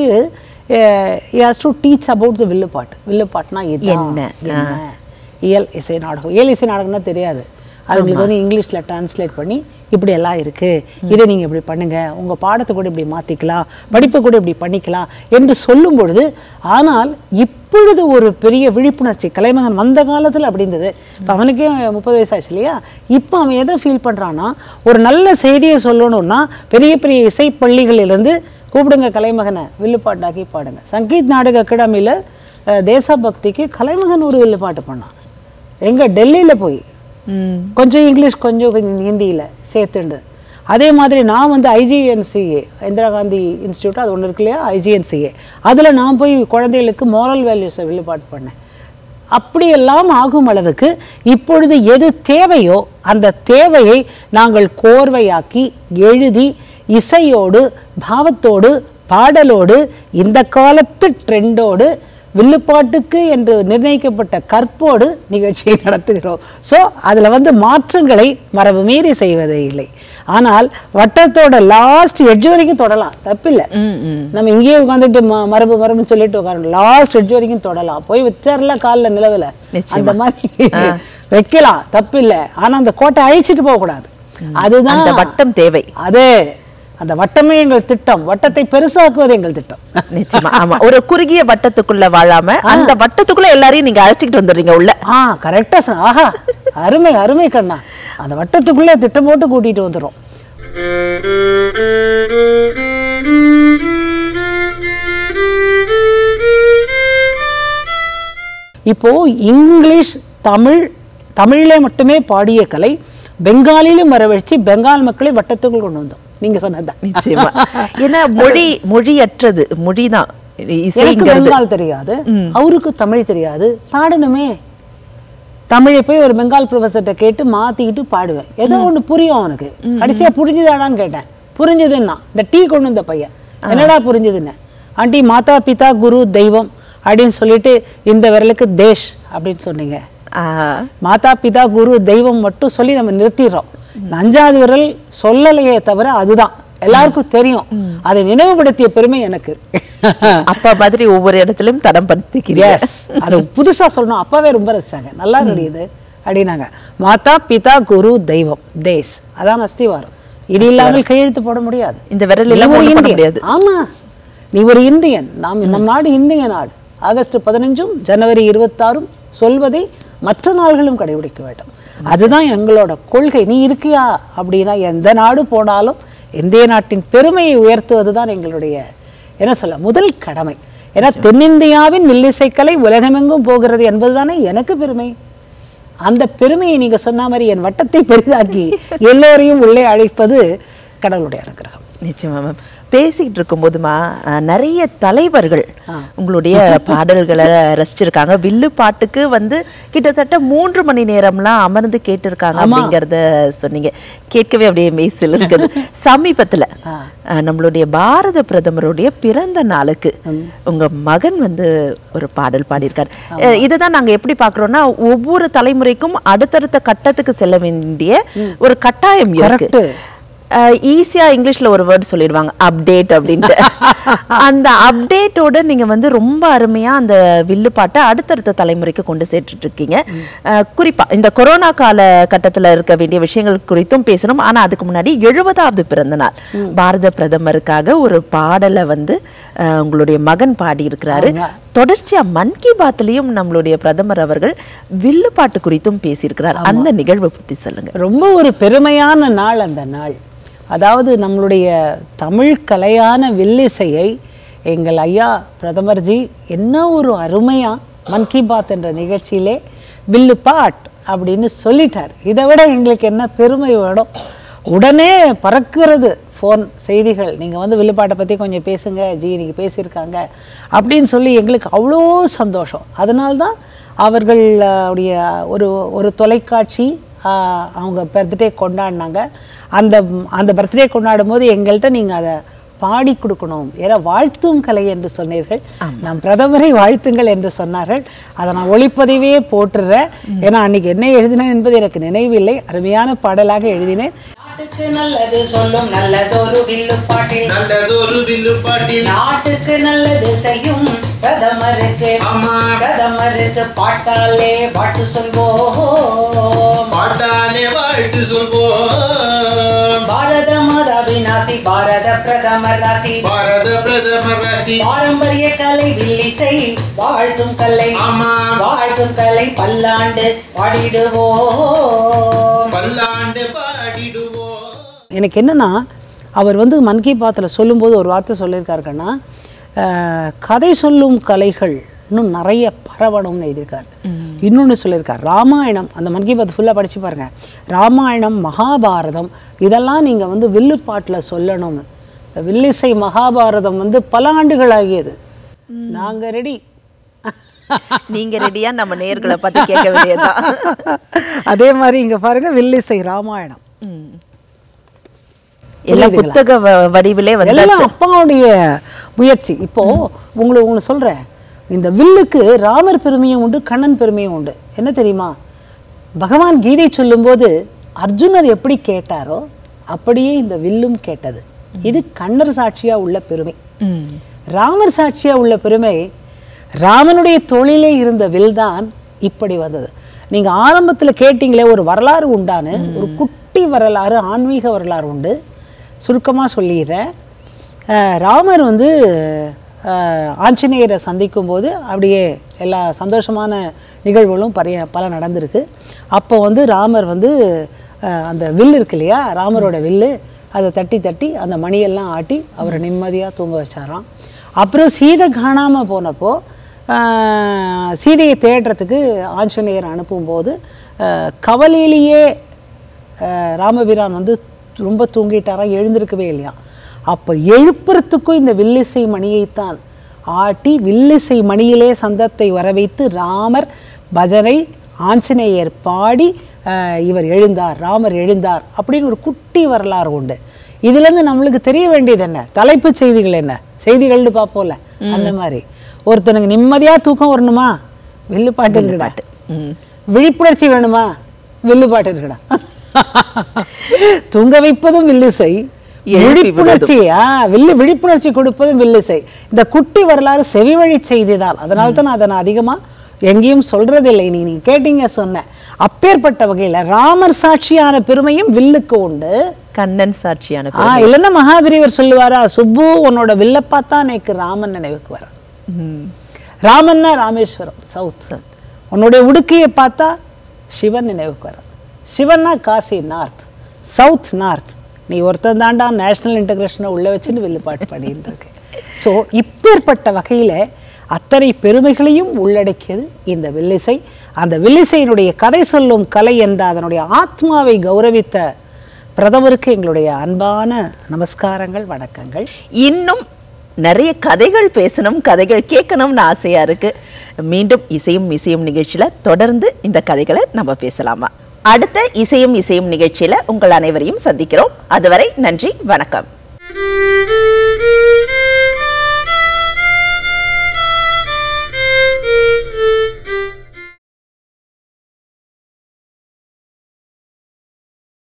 has to teach about the Villupattu வில்லுப்பாட்டுனா இது என்ன? என்ன இயல் இசை நாடகம் இயல் இசை நாடகம்னா தெரியாது அதுங்களுக்கு வந்து இங்கிலீஷ்ல டிரான்ஸ்லேட் பண்ணி இப்படி எல்லாம் இருக்கு இதை நீங்க இப்படி பண்ணுங்க உங்க பாடத்தை கூட இப்படி மாத்திக்கலாம் படிப்பை கூட இப்படி பண்ணிக்கலாம் என்று சொல்லும் பொழுது ஆனால் இப்பொழுது ஒரு பெரிய விழிப்புணர்ச்சி கலைமகன் வந்த காலத்துல அப்படி இருந்தது இப்போ அவனுக்கே முப்பது வயசாச்சு இல்லையா இப்போ அவன் எதை ஃபீல் பண்றான்னா ஒரு நல்ல செய்தியை சொல்லணும்னா பெரிய பெரிய இசை பள்ளிகளிலிருந்து கூப்பிடுங்க கலைமகனை வில்லுப்பாட்டாக்கி பாடுங்க சங்கீத் நாடக அகாடமியில் தேசபக்திக்கு கலைமகன் ஒரு வில்லுப்பாட்டு பண்ணான் எங்க டெல்லியில போய் ம். கொஞ்சம் இங்கிலீஷ் கொஞ்சம் கொஞ்சம் ஹிந்தியில் சேர்த்துண்டு அதே மாதிரி நான் வந்து ஐஜிஎன்சிஏ இந்திரா காந்தி இன்ஸ்டியூட் அது ஒன்று இருக்கு இல்லையா ஐஜிஎன்சிஏ அதில் நான் போய் குழந்தைகளுக்கு moral வேல்யூஸை வெளிப்பாடு பண்ணேன் அப்படியெல்லாம் ஆகும் அளவுக்கு இப்பொழுது எது தேவையோ அந்த தேவையை நாங்கள் கோர்வையாக்கி எழுதி இசையோடு பாவத்தோடு பாடலோடு இந்த காலத்து ட்ரெண்டோடு வில்லுப்பாட்டுக்கு என்று நிர்ணயிக்கப்பட்ட கற்போடு நிகழ்ச்சியை நடத்துகிறோம் ஸோ அதில் வந்து மாற்றங்களை மரபு மீறி செய்வதே இல்லை ஆனால் வட்டத்தோட லாஸ்ட் எட்ஜ் வரைக்கும் தொடலாம் தப்பில்லை ம், ம். நம்ம இங்கேயே உட்காந்துட்டு மரபு மரபுன்னு சொல்லிட்டு உட்காரணும் லாஸ்ட் எட்ஜ் வரைக்கும் தொடலாம் போய் வச்சார்ல காலில் நிலவுல நிச்சயமா. அந்த மாதிரி வைக்கலாம் தப்பில்லை ஆனா அந்த கோட்டை அழிச்சிட்டு போக கூடாது அதுதான் அந்த வட்டம் தேவை அதே அந்த வட்டமே எங்கள் திட்டம் வட்டத்தை பெருசாக்குவது எங்கள் திட்டம் நிச்சயமா ஆமா ஒரு குறுகிய வட்டத்துக்குள்ள வாழாம அந்த வட்டத்துக்குள்ள எல்லாரையும் நீங்க அழைச்சிக்கிட்டு வந்துடுறீங்க உள்ள ஆ கரெக்டா சொன்ன ஆஹா அருமை அருமை கண்ணா அந்த வட்டத்துக்குள்ளே திட்டம் போட்டு கூட்டிட்டு வந்துடும் இப்போ இங்கிலீஷ் தமிழ் தமிழிலே மட்டுமே பாடிய கலை பெங்காலிலும் வரவழைச்சு பெங்கால் மக்களை வட்டத்துக்குள் கொண்டு வந்தோம் நீங்க சொன்னதுதான் நிச்சயமா ஏன்னா மொழி மொழியற்றது மொழிதான் எனக்கு இசைங்கிறது பெங்கால் தெரியாது அவருக்கு தமிழ் தெரியாது பாடணுமே தமிழை போய் ஒரு பெங்கால் ப்ரொஃபஸர்கிட்ட கேட்டு மாத்திக்கிட்டு பாடுவேன் ஏதோ ஒண்ணு புரியும் அவனுக்கு கடைசியா புரிஞ்சுதாடான்னு கேட்டேன் புரிஞ்சுதுன்னா இந்த டீ கொண்டு வந்த பையன் என்னடா புரிஞ்சுதுன்னு ஆண்டி மாதா பிதா குரு தெய்வம் அப்படின்னு சொல்லிட்டு இந்த விரலுக்கு தேஷ் அப்படின்னு சொன்னீங்க ஆ, மாதா பிதா குரு தெய்வம் மட்டும் சொல்லி நம்ம நிறுத்திடுறோம் இந்த அஞ்சாவது விரல் சொல்லலையே தவிர அதுதான் எல்லாருக்கும் தெரியும் அதை நினைவுபடுத்திய பெருமை எனக்கு அப்பா மாதிரி ஒவ்வொரு இடத்துலயும் தடம் படுத்திக்கிறீங்க எஸ் அது புதுசா சொல்லணும் அப்பாவே ரொம்ப ரசிச்சாங்க நல்லா நடியுது அப்படின்னாங்க மாதா பிதா குரு தெய்வம் தேஷ் அதான் அஸ்திவாரம் இது இல்லாமல் கையெழுத்து போட முடியாது இந்த விரல் நீ இல்லாம ஒரு ஒண்ணும் பண்ண இந்தியன். முடியாது. ஆமா நீ ஒரு இந்தியன் நாம் நம் நாடு இந்திய நாடு ஆகஸ்ட் பதினஞ்சும் ஜனவரி இருபத்தாறும் சொல்வதை மற்ற நாள்களும் கடைபிடிக்க வேண்டும் அதுதான் எங்களோட கொள்கை நீ இருக்கியா அப்படின்னா எந்த நாடு போனாலும் இந்திய நாட்டின் பெருமையை உயர்த்துவது தான் எங்களுடைய என்ன சொல்ல முதல் கடமை ஏன்னா தென்னிந்தியாவின் வில்லிசைக்கலை உலகமெங்கும் போகிறது என்பதுதானே எனக்கு பெருமை அந்த பெருமையை நீங்க சொன்ன மாதிரி என் வட்டத்தை பெரிதாக்கி எல்லோரையும் உள்ளே அழைப்பது கடவுளுடைய அனுகிரகம் நிச்சயமா மேம் பேசிக்கிட்டு இருக்கும்போதுமா அஹ், நிறைய தலைவர்கள் உங்களுடைய பாடல்களை ரசிச்சிருக்காங்க வில்லு பாட்டுக்கு வந்து கிட்டத்தட்ட மூன்று மணி நேரம்லாம் அமர்ந்து கேட்டிருக்காங்க அப்படிங்கறத சொன்னீங்க கேட்கவே அப்படியே மெய்சில் இருக்குது சமீபத்துல அஹ், நம்மளுடைய பாரத பிரதமருடைய பிறந்த நாளுக்கு உங்க மகன் வந்து ஒரு பாடல் பாடியிருக்காரு அஹ், இதுதான் நாங்க எப்படி பாக்குறோம்னா ஒவ்வொரு தலைமுறைக்கும் அடுத்தடுத்த கட்டத்துக்கு செல்ல வேண்டிய ஒரு கட்டாயம் இருக்கு Correct. ஈஸியா இங்கிலீஷ்ல ஒரு வேர்ட் சொல்லிடுவாங்க அப்டேட் அப்படின்ட்டு அந்த அப்டேட்டோட நீங்க வந்து ரொம்ப அருமையா அந்த வில்லு பாட்டை அடுத்தடுத்த தலைமுறைக்கு கொண்டு சேர்த்துட்டு இருக்கீங்க அஹ், குறிப்பா இந்த கொரோனா கால கட்டத்துல இருக்க வேண்டிய விஷயங்கள் குறித்தும் பேசணும் ஆனா அதுக்கு முன்னாடி எழுபதாவது பிறந்த நாள் பாரத பிரதமருக்காக ஒரு பாடலை வந்து அஹ், உங்களுடைய மகன் பாடி இருக்கிறாரு தொடர்ச்சியா மன் கி பாத்லயும் நம்மளுடைய பிரதமர் அவர்கள் வில்லு பாட்டு குறித்தும் பேசியிருக்கிறார் அந்த நிகழ்வை பத்தி சொல்லுங்க ரொம்ப ஒரு பெருமையான நாள் அந்த நாள் அதாவது நம்மளுடைய தமிழ் கலையான வில்லிசையை எங்கள் ஐயா பிரதமர்ஜி என்ன ஒரு அருமையா மன் கி பாத் என்ற நிகழ்ச்சியிலே வில்லு பாட் அப்படின்னு சொல்லிட்டார் இதை விட எங்களுக்கு என்ன பெருமை வேணும் உடனே பறக்கிறது ஃபோன் செய்திகள் நீங்கள் வந்து வில்லுப்பாட்டை பற்றி கொஞ்சம் பேசுங்க ஜி இன்னைக்கு பேசியிருக்காங்க அப்படின்னு சொல்லி எங்களுக்கு அவ்வளோ சந்தோஷம் அதனால்தான் அவர்கள் அஹ், உடைய ஒரு ஒரு தொலைக்காட்சி ஆஹ், அவங்க பர்த்டே கொண்டாடினாங்க அந்த அந்த பர்த்டே கொண்டாடும் போது எங்கள்கிட்ட நீங்கள் அதை பாடி கொடுக்கணும் ஏன்னா வாழ்த்தும் கலை என்று சொன்னீர்கள் நம் பிரதமரை வாழ்த்துங்கள் என்று சொன்னார்கள் அதை நான் ஒளிப்பதிவே போட்டுடுறேன் ஏன்னா அன்னைக்கு என்ன எழுதினேன் என்பது எனக்கு நினைவில்லை அருமையான பாடலாக எழுதினேன் நாட்டுக்கு நல்லது சொல்லும் நல்லதொரு வில்லு பாட்டில் நல்லதொரு வில்லு பாட்டில் நாட்டுக்கு நல்லது செய்யும் பிரதமருக்கு ஆமா. பிரதமருக்கு பாட்டாலே பாட்டு சொல்வோம் பாட்டாலே வாழ்த்து சொல்வோம் பாரத மாதாவின் ஆசி பாரத பிரதமர் ராசி பாரத பிரதமர் ராசி பாரம்பரிய கலை வில்லிசை வாழ்த்தும் கலை ஆமா வாழ்த்தும் கலை பல்லாண்டு பாடிடுவோம் பல்லாண்டு பாடிடுவோம் எனக்கு என்னன்னா அவர் வந்து மன் கி பாத்தில் சொல்லும்போது ஒரு வார்த்தை சொல்லியிருக்காருன்னா அஹ், கதை சொல்லும் கலைகள் இன்னும் நிறைய பரவணும்னு எழுதியிருக்காரு இன்னொன்று சொல்லியிருக்கார் ராமாயணம் அந்த மன் கி பாத் ஃபுல்லாக படிச்சு பாருங்க ராமாயணம் மகாபாரதம் இதெல்லாம் நீங்கள் வந்து வில்லுப்பாட்டில் சொல்லணும்னு இந்த வில்லிசை மகாபாரதம் வந்து பல ஆண்டுகள் ஆகியது நாங்கள் ரெடி நீங்க ரெடியா நம்ம நேர்களை பத்தி கேட்க வேண்டியதுதான் அதே மாதிரி இங்க பாருங்க வில்லிசை ராமாயணம் எல்லாம் புத்தக வ- வடிவிலே வந்தாச்சு எல்லாம் அப்பாவுடைய முயற்சி இப்போ உங்களை உங்களை சொல்றேன் இந்த வில்லுக்கு ராமர் பெருமையும் உண்டு கண்ணன் பெருமையும் உண்டு என்ன தெரியுமா பகவான் கீதை சொல்லும்போது அர்ஜுனர் எப்படி கேட்டாரோ அப்படியே இந்த வில்லும் கேட்டது இது கண்ணர் சாட்சியா உள்ள பெருமை ராமர் சாட்சியா உள்ள பெருமை ராமனுடைய தொழிலே இருந்த வில் தான் இப்படி வந்தது நீங்க ஆரம்பத்துல கேட்டீங்களே ஒரு வரலாறு உண்டான்னு ஒரு குட்டி வரலாறு ஆன்மீக வரலாறு உண்டு சுருக்கமா சொல்லிடுறேன் அஹ் ராமர் வந்து அஹ், ஆஞ்சநேயரை சந்திக்கும் போது அப்படியே எல்லா சந்தோஷமான நிகழ்வுகளும் பரிய பல நடந்திருக்கு அப்போ வந்து ராமர் வந்து அஹ், அந்த வில் இருக்கு இல்லையா ராமரோட வில்லு அதை தட்டி தட்டி அந்த மணியெல்லாம் ஆட்டி அவரை நிம்மதியாக தூங்க வச்சாராம் அப்புறம் சீதை காணாமல் போனப்போ ஆஹ், சீதையை தேடுறதுக்கு ஆஞ்சநேயர் அனுப்பும்போது ஆஹ், கவலையிலேயே ஆஹ், ராமபிரான் வந்து ரொம்ப தூங்கிட்டாராம் எழுந்திருக்கவே இல்லையா அப்போ எழுப்புறதுக்கும் இந்த வில்லிசை மணியைத்தான் ஆட்டி வில்லிசை மணியிலே சந்தத்தை வர வைத்து ராமர் பஜனை ஆஞ்சநேயர் பாடி ஆஹ், இவர் எழுந்தார் ராமர் எழுந்தார் அப்படின்னு ஒரு குட்டி வரலாறு உண்டு இதுலேருந்து நம்மளுக்கு தெரிய வேண்டியது என்ன தலைப்புச் செய்திகள் என்ன செய்திகள்னு பார்ப்போம்ல அந்த மாதிரி ஒருத்தனுக்கு நிம்மதியா தூக்கம் வரணுமா வில்லு பாட்டு இருக்குடா விழிப்புணர்ச்சி வேணுமா வில்லு பாட்டு இருக்குடா தூங்க வைப்பதும் வில்லிசை எழுப்பி விழிப்புணர்ச்சி ஆ, வில்லு விழிப்புணர்ச்சி கொடுப்பதும் வில்லிசை இந்த குட்டி வரலாறு செவிவழி செய்திதான் அதனால தான் நான் அதை நான் அதிகமா எங்கேயும் சொல்றதில்லை நீ நீங்க கேட்டீங்க சொன்னேன் அப்பேற்பட்ட வகையில ராமர் சாட்சியான பெருமையும் வில்லுக்கு உண்டு கண்ணன் சாட்சியான ஆ இல்லைன்னா மகாபிரிவர் சொல்லுவாரா சுப்பு உன்னோட வில்ல பார்த்தா எனக்கு ராமன் நினைவுக்கு வர ராமன்னா ராமேஸ்வரம் சவுத் உன்னுடைய உடுக்கையை பார்த்தா சிவன் நினைவுக்கு வர சிவன்னா காசி நார்த் சவுத் நார்த் நீ ஒருத்தன் தாண்டா நேஷனல் இன்டகிரேஷனை உள்ள வச்சுன்னு வில்லு பாட்டு பாடிட்டு இருக்கு ஸோ இப்பேற்பட்ட வகையில அத்தனை பெருமைகளையும் உள்ளடக்கியது இந்த வில்லிசை அந்த வில்லிசையினுடைய கதை சொல்லும் கலை என்ற அதனுடைய ஆத்மாவை கௌரவித்த பிரதமருக்கு எங்களுடைய அன்பான நமஸ்காரங்கள் வணக்கங்கள் இன்னும் நிறைய கதைகள் பேசணும் கதைகள் கேட்கணும்னு ஆசையா இருக்கு மீண்டும் இசையும் இசையும் நிகழ்ச்சியில தொடர்ந்து இந்த கதைகளை நம்ம பேசலாமா அடுத்த இசையும் இசையும் நிகழ்ச்சியில உங்கள் அனைவரையும் சந்திக்கிறோம் அதுவரை நன்றி வணக்கம்